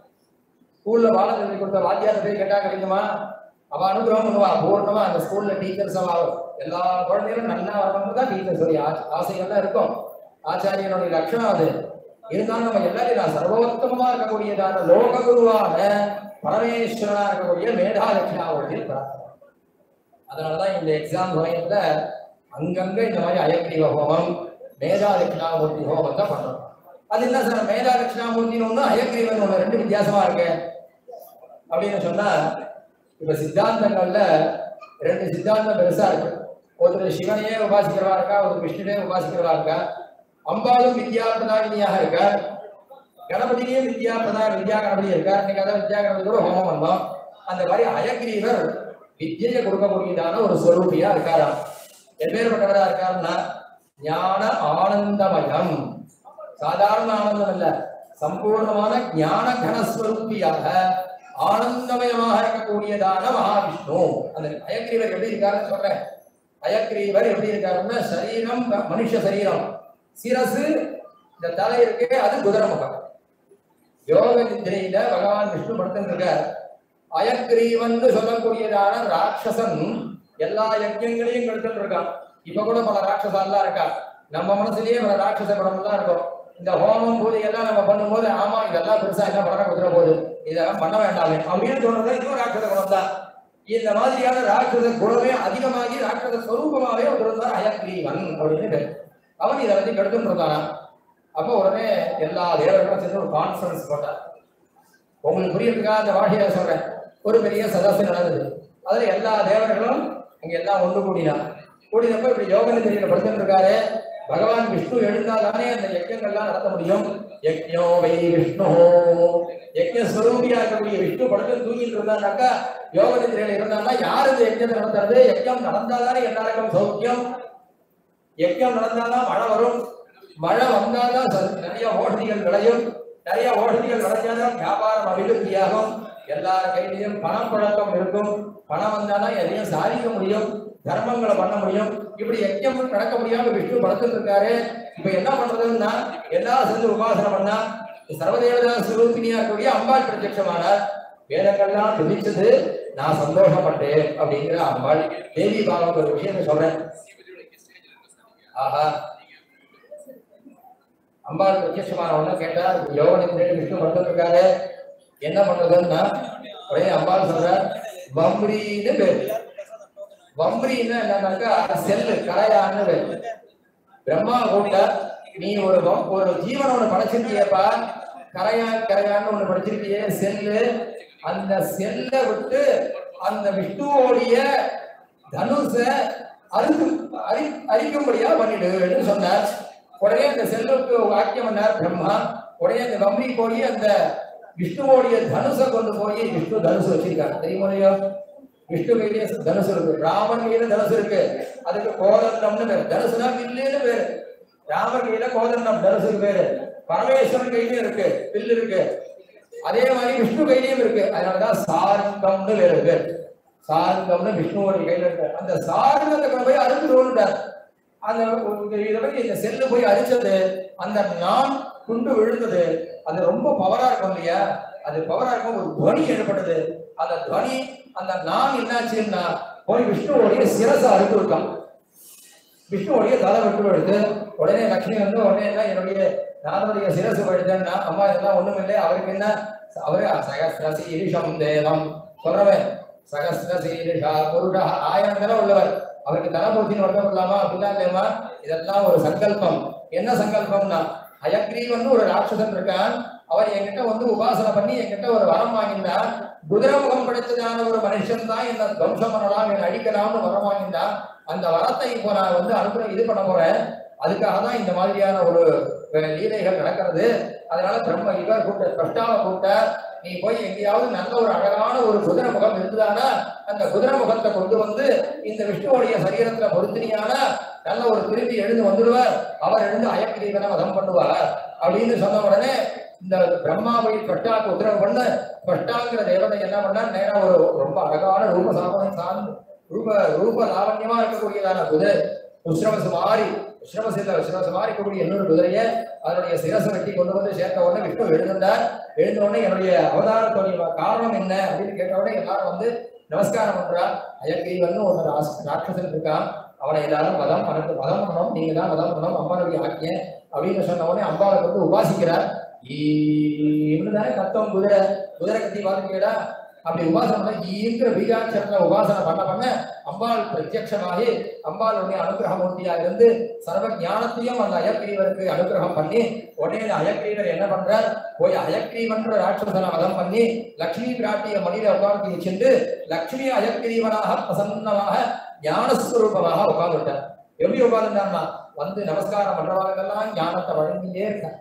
ஸ்கூல்ல பாடம் சொல்லி கொடுத்த வாத்தியார் போய் கேட்டா கிடைக்குமா அவ அனுகிரகம் பண்ணுவா பூர்ணமா அந்த ஸ்கூல்ல டீச்சர்ஸ் அவ எல்லா குழந்தைகளும் நல்லா வரணும்னு தான் டீச்சர்ஸ் உடைய ஆசை- ஆசைகள்லாம் இருக்கும் ஆச்சாரியனுடைய லட்சணம் அது இருந்தாலும் நம்ம எல்லாரும் நான் சர்வோத்தமமா இருக்கக்கூடியதான லோக குருவான பரமேஸ்வரனா இருக்கக்கூடிய மேதா லட்சணாவுடைய பிரார்த்தனை அதனாலதான் இந்த எக்ஸாம் சமயத்துல அங்கங்க இந்த மாதிரி அயக்ரீவ ஹோமம் மேதா தட்சிணாமூர்த்தி ஹோமம் தான் பண்றோம் அது என்ன சார் மேதா தட்சிணாமூர்த்தின்னு ஒண்ணு அயக்ரீவன் ஒண்ணு ரெண்டு வித்தியாசமா இருக்கு அப்படின்னு சொன்னா இப்ப சித்தாந்தங்கள்ல ரெண்டு சித்தாந்தம் பெருசா இருக்கு ஒருத்தர் சிவனையே உபாசிக்கிறவா இருக்கா ஒருத்தர் விஷ்ணுவே உபாசிக்கிறவா இருக்கா அம்பாலும் வித்யா பிரதானியாக இருக்கார் கணபதியே வித்யா பிரதான வித்யா கணபதி இருக்கார் இன்னைக்கு அதான் வித்யா கணபதி கூட ஹோமம் பண்ணோம் அந்த மாதிரி அயக்ரீவர் வித்யை கொடுக்கக்கூடியதான ஒரு ஸ்வரூபியா இருக்காராம் எப்பேற்பட்டவரா இருக்காருன்னா ஞான ஆனந்தமயம் சாதாரண ஆனந்தம் இல்ல சம்பூர்ணமான ஞான கனஸ்வரூபியாக ஆனந்தமயமாக இருக்கக்கூடியதான மகாவிஷ்ணு அந்த அயக்ரீவர் எப்படி இருக்காருன்னு சொல்றேன் அயக்ரீவர் எப்படி இருக்காருன்னா சரீரம் மனுஷ சரீரம் சிரசு இந்த தலை இருக்கே அது குதிரை முகம் யோக நிதிரையில பகவான் விஷ்ணு படுத்துட்டு இருக்கார் அயக்ரீவன் சொல்லக்கூடியதான ராட்சசன் எல்லா யஜ்யங்களையும் கெடுத்துட்டு இருக்கான் இப்ப கூட பல ராட்சசாலாம் இருக்கா நம்ம மனசுலயே ஒரு ராட்சச குணம் தான் இருக்கும் இந்த ஹோமம் பூஜை எல்லாம் நம்ம பண்ணும்போது ஆமா இதெல்லாம் பெருசா என்ன பண்ண குதிரை போகுது இதெல்லாம் பண்ண வேண்டாமே அப்படின்னு தோணுறது இன்னும் ராட்சச குணம் தான் இந்த மாதிரியான ராட்சச குணமே அதிகமாகி ராட்சச ஸ்வரூபமாவே வந்திருந்தான் அயக்ரீவன் அப்படின்னு பேர். அவன் இதை வந்து கெடுத்துட்டு இருந்தானா அப்போ உடனே எல்லா தேவர்களும் சேர்ந்து ஒரு கான்ஃபரன்ஸ் போட்டார் உங்களுக்கு புரியறதுக்காக அந்த வாழையை சொல்றேன் ஒரு பெரிய சதஸ்து நடந்தது அதுல எல்லா தேவர்களும் அங்க எல்லாம் ஒன்று கூடினா கூடினப்ப இப்படி யோக நிதியில படுத்துட்டு இருக்காரு பகவான் விஷ்ணு எழுந்தாதானே அந்த யஜ்யங்கள்லாம் நடத்த முடியும் யஜ்யோ வை விஷ்ணு யஜ்ய ஸ்வரூபியா இருக்கக்கூடிய விஷ்ணு படுத்து தூங்கிட்டு இருந்தானாக்கா யோக நிதியில இருந்தான்னா யார் இந்த யஜ்யத்தை நடத்துறது யஜ்யம் நடந்தாதானே எல்லாருக்கும் சௌக்கியம் யஜ்யம் நடந்தாதான் மழை வரும் மழை வந்தாதான் ச- நிறைய ஓஷதிகள் விளையும் நிறைய ஓஷதிகள் விளைஞ்சாதான் வியாபாரம் அபிவிருத்தியாகும் எல்லார் கையிலையும் பணம் புழக்கம் இருக்கும் பணம் வந்தாதான் எதையும் சாதிக்க முடியும் தர்மங்களை பண்ண முடியும் இப்படி யஜ்யம் நடக்க முடியாம விஷ்ணு படுத்துட்டு இருக்காரு இப்ப என்ன பண்றதுன்னா எல்லாரும் சேர்ந்து உபாசனை பண்ணா சர்வதேவதா சுரூபினியா இருக்கக்கூடிய அம்பாள் பிரத்யட்சமானார் வேதங்கள்லாம் துதிச்சது நான் சந்தோஷப்பட்டேன் அப்படிங்கிற அம்பாள் தேவி பாகம் ஒரு விஷயத்தை சொல்றேன் ஆஹா அம்பாள் பிரத்யட்சமான உடனே கேட்டா யோக நிதியில விஷ்ணு படுத்துட்டு இருக்காரு என்ன பண்றதுன்னா உடனே அம்பாள் சொல்ற வம்ரின்னு பேரு வம்ரின்னா என்னன்னாக்கா செல்லு கரையான்னு பேரு பிரம்மா கூட நீ ஒரு வம்- ஒரு ஜீவனை ஒண்ணு படைச்சிருக்கியப்பா கரையான் கரையான்னு ஒண்ணு படைச்சிருக்கியே செல்லு அந்த செல்லை விட்டு அந்த விஷ்ணுவோடைய தனுச அறுத்து அரி அரிக்கும்படியா பண்ணிடுன்னு சொன்னார் உடனே அந்த செல்லுக்கு வாக்கியம் பண்ணார் பிரம்மா உடனே அந்த வம்பி போய் அந்த விஷ்ணுவோடைய தனுசை கொண்டு போய் விஷ்ணு தனுசு வச்சிருக்காரு தெரியுமா விஷ்ணு கையிலே தனுசு இருக்கு ராமன் கையில தனுசு இருக்கு அதுக்கு கோதண்டம்னு பேரு தனுசுனா வில்லுன்னு பேரு ராமர் கையில கோதண்டம் தனுசுக்கு பேரு பரமேஸ்வரன் கையிலயும் இருக்கு வில்லு இருக்கு அதே மாதிரி விஷ்ணு கையிலயும் இருக்கு அதனாலதான் சார்கம்னு வேறு பேர் சார்கம்னு விஷ்ணுவோட கையில இருக்கு அந்த சார்கத்தை கொண்டு போய் அறுத்துருவோம்ட்டார் அந்த இந்த இதை பத்தி இந்த செல்லு போய் அரிச்சது அந்த நான் குண்டு விழுந்தது அது ரொம்ப பவரா இருக்கும் இல்லையா அது பவரா இருக்கும் ஒரு துவனி ஏற்பட்டது அந்த துவனி அந்த நான் என்னாச்சுன்னா போய் விஷ்ணுவோடைய சிரசை அறுத்து விட்டான் விஷ்ணுவோடைய தலை விட்டு எடுத்து உடனே லட்சுமி வந்து உடனே என்ன என்னுடைய நாதனுடைய சிரசு படுத்தேன்னா அம்மா இதெல்லாம் ஒண்ணும் இல்லை அவருக்கு என்ன அவரு சகசிரசீரிஷம் தேவம் சொல்றவன் சகசிரசீரிஷா புருஷா ஆயிரம் தலை உள்ளவர் அவருக்கு தலை போத்தின்னு வர்க்கம் இல்லாமா அப்படிலாம் இல்லையம்மா இதெல்லாம் ஒரு சங்கல்பம் என்ன சங்கல்பம்னா அயக்ரீவன் ஒரு ராட்சசன் இருக்கான் அவர் என்கிட்ட வந்து உபாசனை பண்ணி என்கிட்ட ஒரு வரம் வாங்கினார் குதிரை முகம் படைத்ததான ஒரு மனுஷன் தான் என்ன துவம்சம் பண்ணலாம் என்னை அடிக்கலாம்னு வரம் வாங்கினார் அந்த வரத்தை இப்போ நான் வந்து அனுப்புற இது பண்ண போறேன் அதுக்காக தான் இந்த மாதிரியான ஒரு அஹ், லீலைகள் நடக்கிறது அதனால பிரம்ம இவர் கூட்ட கஷ்டாவை கூட்ட நீ போய் எங்கேயாவது நல்ல ஒரு அழகான ஒரு குதிரை முகம் இருந்ததானா அந்த குதிரை முகத்தை கொண்டு வந்து இந்த விஷ்ணுவுடைய சரீரத்துல பொருத்தினியான நல்ல ஒரு திரும்பி எழுந்து வந்துடுவார் அவர் எழுந்து அயக்கிரீவனை வதம் பண்ணுவார் அப்படின்னு சொன்ன உடனே இந்த பிரம்மாவை பட்டாக்கு உத்தரவு பண்ண பட்டாங்கிற தேவதை என்ன பண்ணா நேரா ஒரு ரொம்ப அழகான ரூப சாபனம் சார்ந்து ரூப ரூப லாவண்யமா இருக்கக்கூடியதான குதிரை உஷ்ரமசு மாறி உஷ்ரமசில உஷ்ரமசு மாறி இருக்கக்கூடிய இன்னொரு குதிரையை அதனுடைய சிரசை வெட்டி கொண்டு வந்து சேர்த்த உடனே விஷ்ணு எழுந்தார் எழுந்த உடனே என்னுடைய அவதாரத்துடைய காரணம் என்ன அப்படின்னு கேட்ட உடனே எல்லாரும் வந்து நமஸ்காரம் பண்றா அயற்கைவன் ஒரு ராஸ்- ராட்சசன் இருக்கான் அவனை எல்லாரும் வதம் பண்ணது வதம் பண்ணணும் நீங்க தான் வதம் பண்ணணும் அம்பாளுடைய ஆக்கிய அப்படின்னு சொன்ன உடனே அம்பாவை வந்து உபாசிக்கிறார் ஈன்னு தானே கத்தம் குதிரை குதிரை கத்தி பாத்துக்கீடா அப்படி உபாசனை பண்ண ஈங்கிற பீஜாட்சரத்துல உபாசனை பண்ண பண்ண அம்பாள் பிரத்யட்சமாகி அம்பாளுடைய அனுகிரக மூர்த்தியா இருந்து சர்வ ஞானத்தையும் அந்த அயக்ரீவருக்கு அனுகிரகம் பண்ணி உடனே இந்த அயக்ரீவர் என்ன பண்றார் போய் அயக்ரீவன்ற ராட்சசனை வதம் பண்ணி லக்ஷ்மி பிராட்டிய மணியில உட்கார்ந்து வச்சுட்டு லக்ஷ்மி அயக்ரீவனாக பிரசன்னமாக ஞானஸ்வரூபமாக உட்கார்ந்துட்டார் எப்படி உட்கார்ந்துட்டார்னா வந்து நமஸ்காரம் பண்றவங்களுக்கெல்லாம் ஞானத்தை வழங்கிட்டே இருக்கார்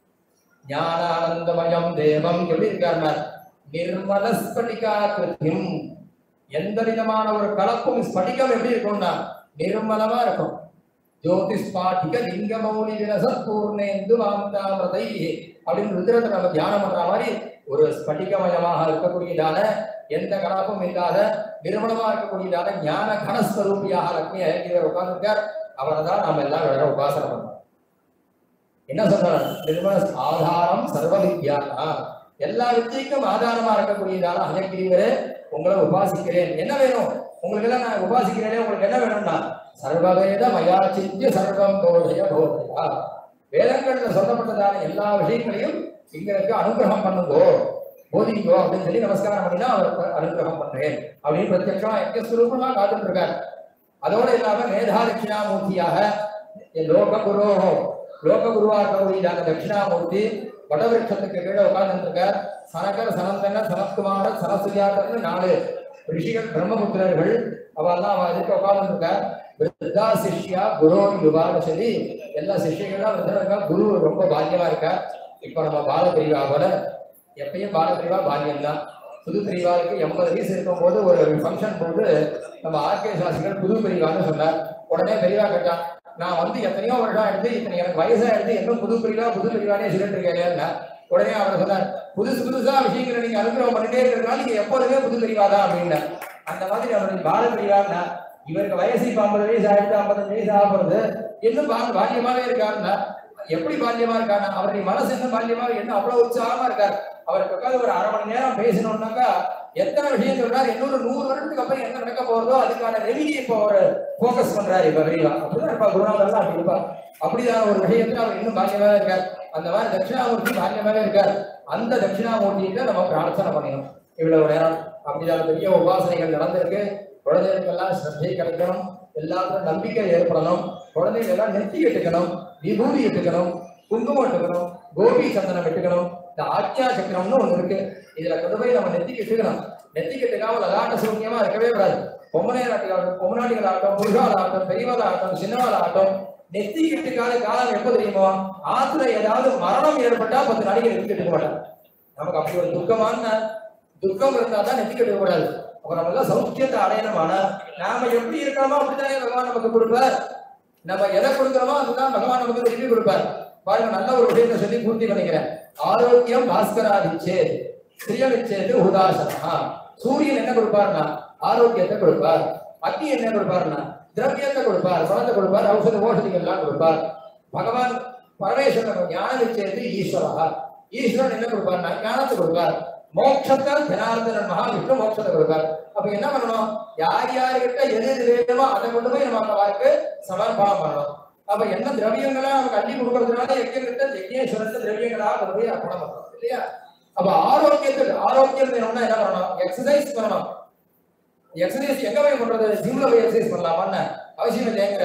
ஞானானந்தமயம் தேவம் எப்படி இருக்காருன்னா நிர்மல ஸ்படிகா கிருத்தியம் எந்த விதமான ஒரு கலப்பும் ஸ்படிகம் எப்படி இருக்கும்னா நிர்மலமா இருக்கும் ஜோதிஸ்பாட்டிக லிங்க மௌலி விரசத் பூர்ணேந்து வாந்தாமிரதை அப்படின்னு ருத்ரத்தை நம்ம தியானம் பண்ற மாதிரி ஒரு ஸ்படிகமயமாக இருக்கக்கூடியதான எந்த கலப்பும் இல்லாத நிர்மலமா இருக்கக்கூடியதான ஞான கனஸ்வரூபியாக லக்ஷ்மி அயக்கியவர் உட்கார்ந்துருக்கார் அவரை தான் நாம எல்லாம் வேற உபாசனை பண்றோம் என்ன சொல்றாரு நிர்மல ஆதாரம் சர்வ வித்யா எல்லா வித்தியக்கும் ஆதாரமா இருக்கக்கூடியதான அயக்கிரிவரே உங்களை உபாசிக்கிறேன் என்ன வேணும் உங்களுக்கு எல்லாம் நான் உபாசிக்கிறேனே உங்களுக்கு என்ன வேணும்னா சர்வவேத மயா சித்திய சர்வம் போதய போதயா வேதங்கள்ல சொல்லப்பட்டதான எல்லா விஷயங்களையும் எங்களுக்கு அனுகிரகம் பண்ணுங்கோ போதிங்கோ அப்படின்னு சொல்லி நமஸ்காரம் பண்ணினா அவருக்கு அனுகிரகம் பண்றேன் அப்படின்னு பிரத்யட்சமா யஜ்ஞஸ்வரூபமா காத்துட்டு இருக்கார் அதோட இல்லாம மேதா தட்சிணாமூர்த்தியாக லோக குரோஹோ லோக குருவா இருக்கக்கூடியதான தட்சிணாமூர்த்தி வடவிருஷத்துக்கு கீழே உட்கார்ந்து இருக்கார் சனகர் சனந்தன சனத்குமார சனசுஜாதர்னு நாலு ரிஷிகள் பிரம்மபுத்திரர்கள் அவெல்லாம் அவ இதுக்கு உட்கார்ந்து இருக்கார் விருத்தா சிஷ்யா குரு யுவான்னு சொல்லி எல்லா சிஷ்யங்கள்லாம் வந்து குரு ரொம்ப பாக்கியமா இருக்கா இப்போ நம்ம பால பிரிவா போல எப்பயும் பால பிரிவா பாக்கியம் தான் புது பிரிவாளுக்கு எண்பது வயசு இருக்கும்போது ஒரு ஃபங்க்ஷன் போட்டு நம்ம ஆர்கே சாஸ்திரிகள் புது பிரிவான்னு சொன்னார் உடனே பெரியவா கேட்டான் நான் வந்து எத்தனையோ வருடம் எடுத்து இத்தனை எனக்கு வயசா எடுத்து இன்னும் புது பிரிவா புது பிரிவானே சொல்லிட்டு இருக்கேன் உடனே அவர் சொன்னார் புதுசு புதுசா விஷயங்களை நீங்க அனுகிரகம் பண்ணிட்டே இருக்கிறதுனால நீங்க எப்போதுமே புது பிரிவா தான் அப்படின்னு அந்த மாதிரி அவருடைய பால பிரிவான்னா இவருக்கு வயசு இப்ப ஐம்பது வயசு ஆயிடுச்சு ஐம்பத்தஞ்சு வயசு ஆகிறது இன்னும் பா பால்யமாவே இருக்காருன்னா எப்படி பால்யமா இருக்காருன்னா அவருடைய மனசு என்ன பால்யமா என்ன அவ்வளவு உற்சாகமா இருக்கார் அவருக்கு உட்காந்து ஒரு அரை மணி நேரம் பேசணும்னாக்கா எத்தனை விஷயம் சொல்றாரு இன்னொரு நூறு வருடத்துக்கு அப்புறம் என்ன நடக்க போறதோ அதுக்கான ரெவிடி இப்போ ஒரு ஃபோக்கஸ் பண்றாரு இப்ப விரிவா அப்படிதான் இருப்பா குருநாதர் அப்படி இருப்பா அப்படிதான் ஒரு விஷயத்துல அவர் இன்னும் பாக்கியமாவே இருக்கார் அந்த மாதிரி தட்சிணாமூர்த்தி பாக்கியமாவே இருக்கார் அந்த தட்சிணாமூர்த்தியில நம்ம பிரார்த்தனை பண்ணணும் இவ்வளவு நேரம் அப்படிதான் பெரிய உபாசனைகள் நடந்திருக்கு குழந்தைகளுக்கெல்லாம் ஸ்ரத்தை கிடைக்கணும் எல்லாருக்கும் நம்பிக்கை ஏற்படணும் குழந்தைகள் எல்லாம் நெத்தி இட்டுக்கணும் விபூதி இட்டுக்கணும் குங்குமம் இட்டுக்கணும் கோபி சந்தனம் இட்டுக்கணும் இந்த ஆக்யா சக்கரம்னு ஒண்ணு இருக்கு இதுல கொண்டு போய் நம்ம நெத்திக்கு இட்டுக்கணும் நெத்திக்கு இட்டுக்காம லலாட்ட சௌக்கியமா இருக்கவே கூடாது பொம்மனை ஆட்டம் பொம்மநாட்டிகள் ஆட்டம் முருகால் ஆட்டம் பெரியவாள் ஆட்டம் சின்னவாள் ஆட்டம் நெத்தி இட்டுக்காத காலம் எப்போ தெரியுமோ ஆத்துல ஏதாவது மரணம் ஏற்பட்டா பத்து நாளைக்கு நெத்தி கட்டுக்க மாட்டாங்க நமக்கு அப்படி ஒரு துக்கமான துக்கம் இருந்தா தான் நெத்தி கட்டுக்க கூடாது அப்ப நம்ம எல்லாம் சௌக்கியத்தை அடையணுமானா நாம எப்படி இருக்கணுமோ அப்படித்தானே பகவான் நமக்கு கொடுப்பார் நம்ம எதை கொடுக்குறோமோ அதுதான் பகவான் நமக்கு திருப்பி கொடுப்பார் பாருங்க நல்ல ஒரு விஷயத்தை சொல்லி பூர்த்தி பண்ணிக்கிறேன் ஆரோக்கியம் பாஸ்கராதிச்சே ஸ்ரீயவிச்சேது உதாசனா சூரியன் என்ன கொடுப்பார்னா ஆரோக்கியத்தை கொடுப்பார் அக்னி என்ன கொடுப்பார்னா திரவியத்தை கொடுப்பார் பணத்தை கொடுப்பார் ஔஷத ஓஷதிகள் எல்லாம் கொடுப்பார் பகவான் பரமேஸ்வரன் ஞானம் நிச்சயத்து ஈஸ்வரா ஈஸ்வரன் என்ன கொடுப்பார்னா ஞானத்தை கொடுப்பார் மோட்சத்தை ஜனார்தனன் மகாவிஷ்ணு மோட்சத்தை கொடுப்பார் அப்ப என்ன பண்ணணும் யார் யாருக்கிட்ட எது எது வேணுமோ அதை கொண்டு போய் நம்ம அந்த வாக்கு சமர்ப்பணம் பண்ணணும் அப்ப என்ன திரவியங்களா நமக்கு அள்ளி கொடுக்கறதுனால எங்கிட்ட யஜ்னேஸ்வரத்தை திரவியங்களா கொண்டு போய் அர்ப்பணம் பண்ணணும் இல்லையா அப்ப ஆரோக்கியத்துக்கு ஆரோக்கியம் வேணும்னா என்ன பண்ணணும் எக்ஸசைஸ் பண்ணணும் எக்ஸசைஸ் எங்க போய் பண்றது ஜிம்ல போய் எக்ஸசைஸ் பண்ணலாமான்னு அவசியம் இல்லைங்கிற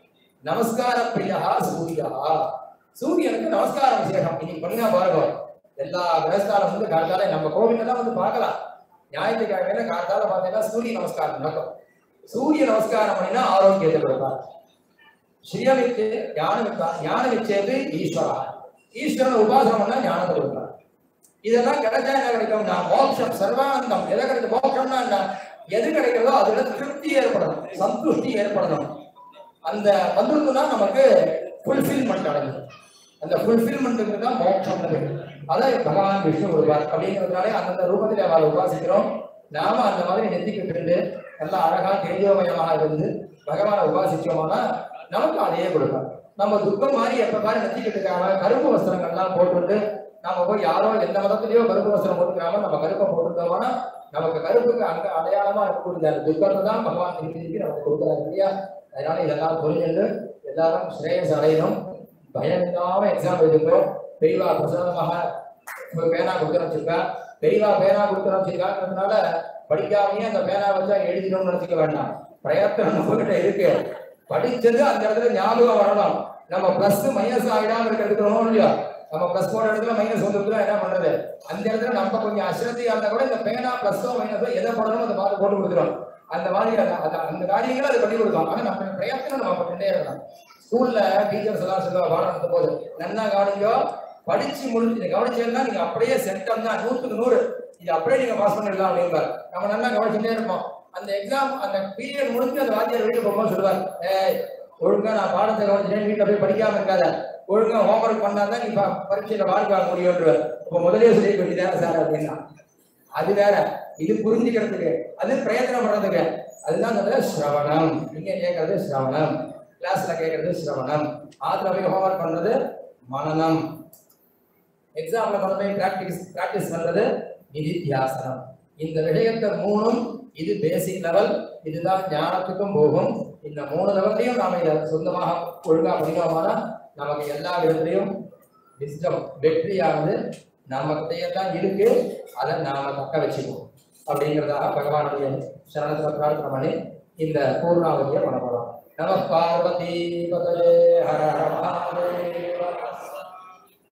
நமஸ்கார பிரியா சூரியா சூரியனுக்கு நமஸ்கார விசேஷம் இன்னைக்கு பண்ணினா பாருங்க எல்லா கிரகஸ்தாலம் வந்து காலத்தால நம்ம கோவில் எல்லாம் வந்து பார்க்கலாம் ஞாயிற்றுக்கிழமையில காலத்தால பார்த்தீங்கன்னா சூரிய நமஸ்காரம் நடக்கும் சூரிய நமஸ்காரம் பண்ணினா ஆரோக்கியத்தை கொடுப்பார் ஸ்ரீயவித்து ஞான ஞான விச்சேது ஈஸ்வரா ஈஸ்வரன் உபாசனம் பண்ணா ஞானத்தை கொடுப்பார் இதெல்லாம் கிடைச்சா என்ன கிடைக்கும்னா மோட்சம் சர்வானந்தம் எதை கிடைக்கும் மோட்சம்னா என்ன எது கிடைக்கிறதோ அதுல திருப்தி ஏற்படணும் சந்துஷ்டி ஏற்படணும் அந்த வந்துருந்துன்னா நமக்கு ஃபுல்ஃபில்மெண்ட் அடையும் அந்த ஃபுல்ஃபில்மெண்ட்டுக்கு தான் மோட்சம் அதை பகவான் விஷ்ணு கொடுப்பார் அப்படிங்கிறதுனாலே அந்தந்த ரூபத்தில் அவளை உபாசிக்கிறோம் நாம அந்த மாதிரி நெத்திக்கிட்டு நல்லா அழகா தேஜோமயமாக இருந்து பகவானை உபாசிச்சோம்னா நமக்கு அதையே கொடுப்பார் நம்ம துக்கம் மாதிரி எப்ப பாரு நெத்திக்கிட்டுக்காம கருப்பு வஸ்திரங்கள்லாம் போட்டுட்டு நாம போய் யாரோ எந்த மதத்திலயோ கருப்பு வஸ்திரம் போட்டுக்காம நம்ம கருப்பை போட்டுட்டோம்னா நமக்கு கருப்புக்கு அங்க அடையாளமா இருக்கக்கூடிய அந்த துக்கத்தை தான் பகவான் திருப்பி திருப்பி நமக்கு கொடுக்குறாரு இல்லையா அதனால இதெல்லாம் புரிஞ்சுட்டு எல்லாரும் ஸ்ரேயஸ் அடையணும் பயம் இல்லாம எக்ஸாம் எழுதுகிறோம் பெரியவா பிரசாதமாக ஒரு பேனா கொடுத்து வச்சிருக்கா பெரியவா பேனா கொடுத்து வச்சிருக்காங்கிறதுனால படிக்காமையே அந்த பேனா வச்சா எழுதிடணும்னு நினைச்சுக்க வேண்டாம் பிரயத்தனம் நம்ம கிட்ட இருக்கு படிச்சது அந்த இடத்துல ஞாபகம் வரணும் நம்ம பிளஸ் மைனஸ் ஆகிடாம இருக்கிறதுக்கு இல்லையா நம்ம பிளஸ் போன இடத்துல மைனஸ் வந்துருக்குன்னா என்ன பண்றது அந்த இடத்துல நம்ம கொஞ்சம் அசிரத்தையா இருந்தா கூட இந்த பேனா பிளஸோ மைனஸோ எதை போடணும் அதை பார்த்து போட்டு கொடுத்துரும் அந்த மாதிரி அந்த- அந்த அந்த காரியங்களை அதை பண்ணி கொடுக்கும் ஆனா நம்ம பிரயத்தனம் நம்ம பண்ணிட்டே இருக்கலாம் ஸ்கூல்ல டீச்சர்ஸ் எல்லாம் சொல்லுவா பாடம் நடத்தும் போது நன்னா கவனிக்கோ படிச்சு முடிஞ்சு நீங்க கவனிச்சீங்கன்னா நீங்க அப்படியே சென்டம் தான் நூத்துக்கு நூறு இது அப்படியே நீங்க பாஸ் பண்ணிடலாம் அப்படிம்பார் நம்ம நல்லா கவனிச்சுட்டே இருப்போம் அந்த எக்ஸாம் அந்த பீரியட் முடிஞ்சு அந்த வாத்தியார் வீட்டுக்கு போகும்போது சொல்லுவார் ஏய் ஒழுங்கா நான் பாடத்தை கவனிச்சுட்டேன் வீட்டுல போய் படிக்காம இருக்காத ஒழுங்கா ஹோம்ஒர்க் பண்ணாதான் நீ ப- பரீட்சையில மார்க் வாங்க முடியும்ன்றவர் இப்போ முதலே சொல்லி வேண்டியதான சார் அப்படின்னா அது வேற இது புரிஞ்சுக்கிறதுக்கு அது பிரயத்தனம் பண்றதுக்கு அதுதான் சொல்ற சிரவணம் இங்க கேட்கறது சிரவணம் கிளாஸ்ல கேட்கறது சிரவணம் ஆத்துல போய் ஹோம்ஒர்க் பண்றது மனநம் எக்ஸாம்ல கொண்டு போய் பிராக்டிஸ் பிராக்டிஸ் பண்றது நிதித்தியாசனம் இந்த விஷயத்தை மூணும் இது பேசிக் லெவல் இதுதான் ஞானத்துக்கும் போகும் இந்த மூணு லெவல்லையும் நாம இதை சொந்தமாக ஒழுங்கா பண்ணினோம்னா நமக்கு எல்லா விதத்திலையும் விஸ்டம் வெற்றியானது நம்ம கிட்டயே தான் இருக்கு அதை நாம தக்க வச்சுக்கணும் அப்படிங்கிறதாக பகவானுடைய சரணத்துல பிரார்த்தனை பண்ணி இந்த பூர்ணாவதியை பண்ண போறோம் நம பார்வதி பதே ஹர ஹர மகாதேவ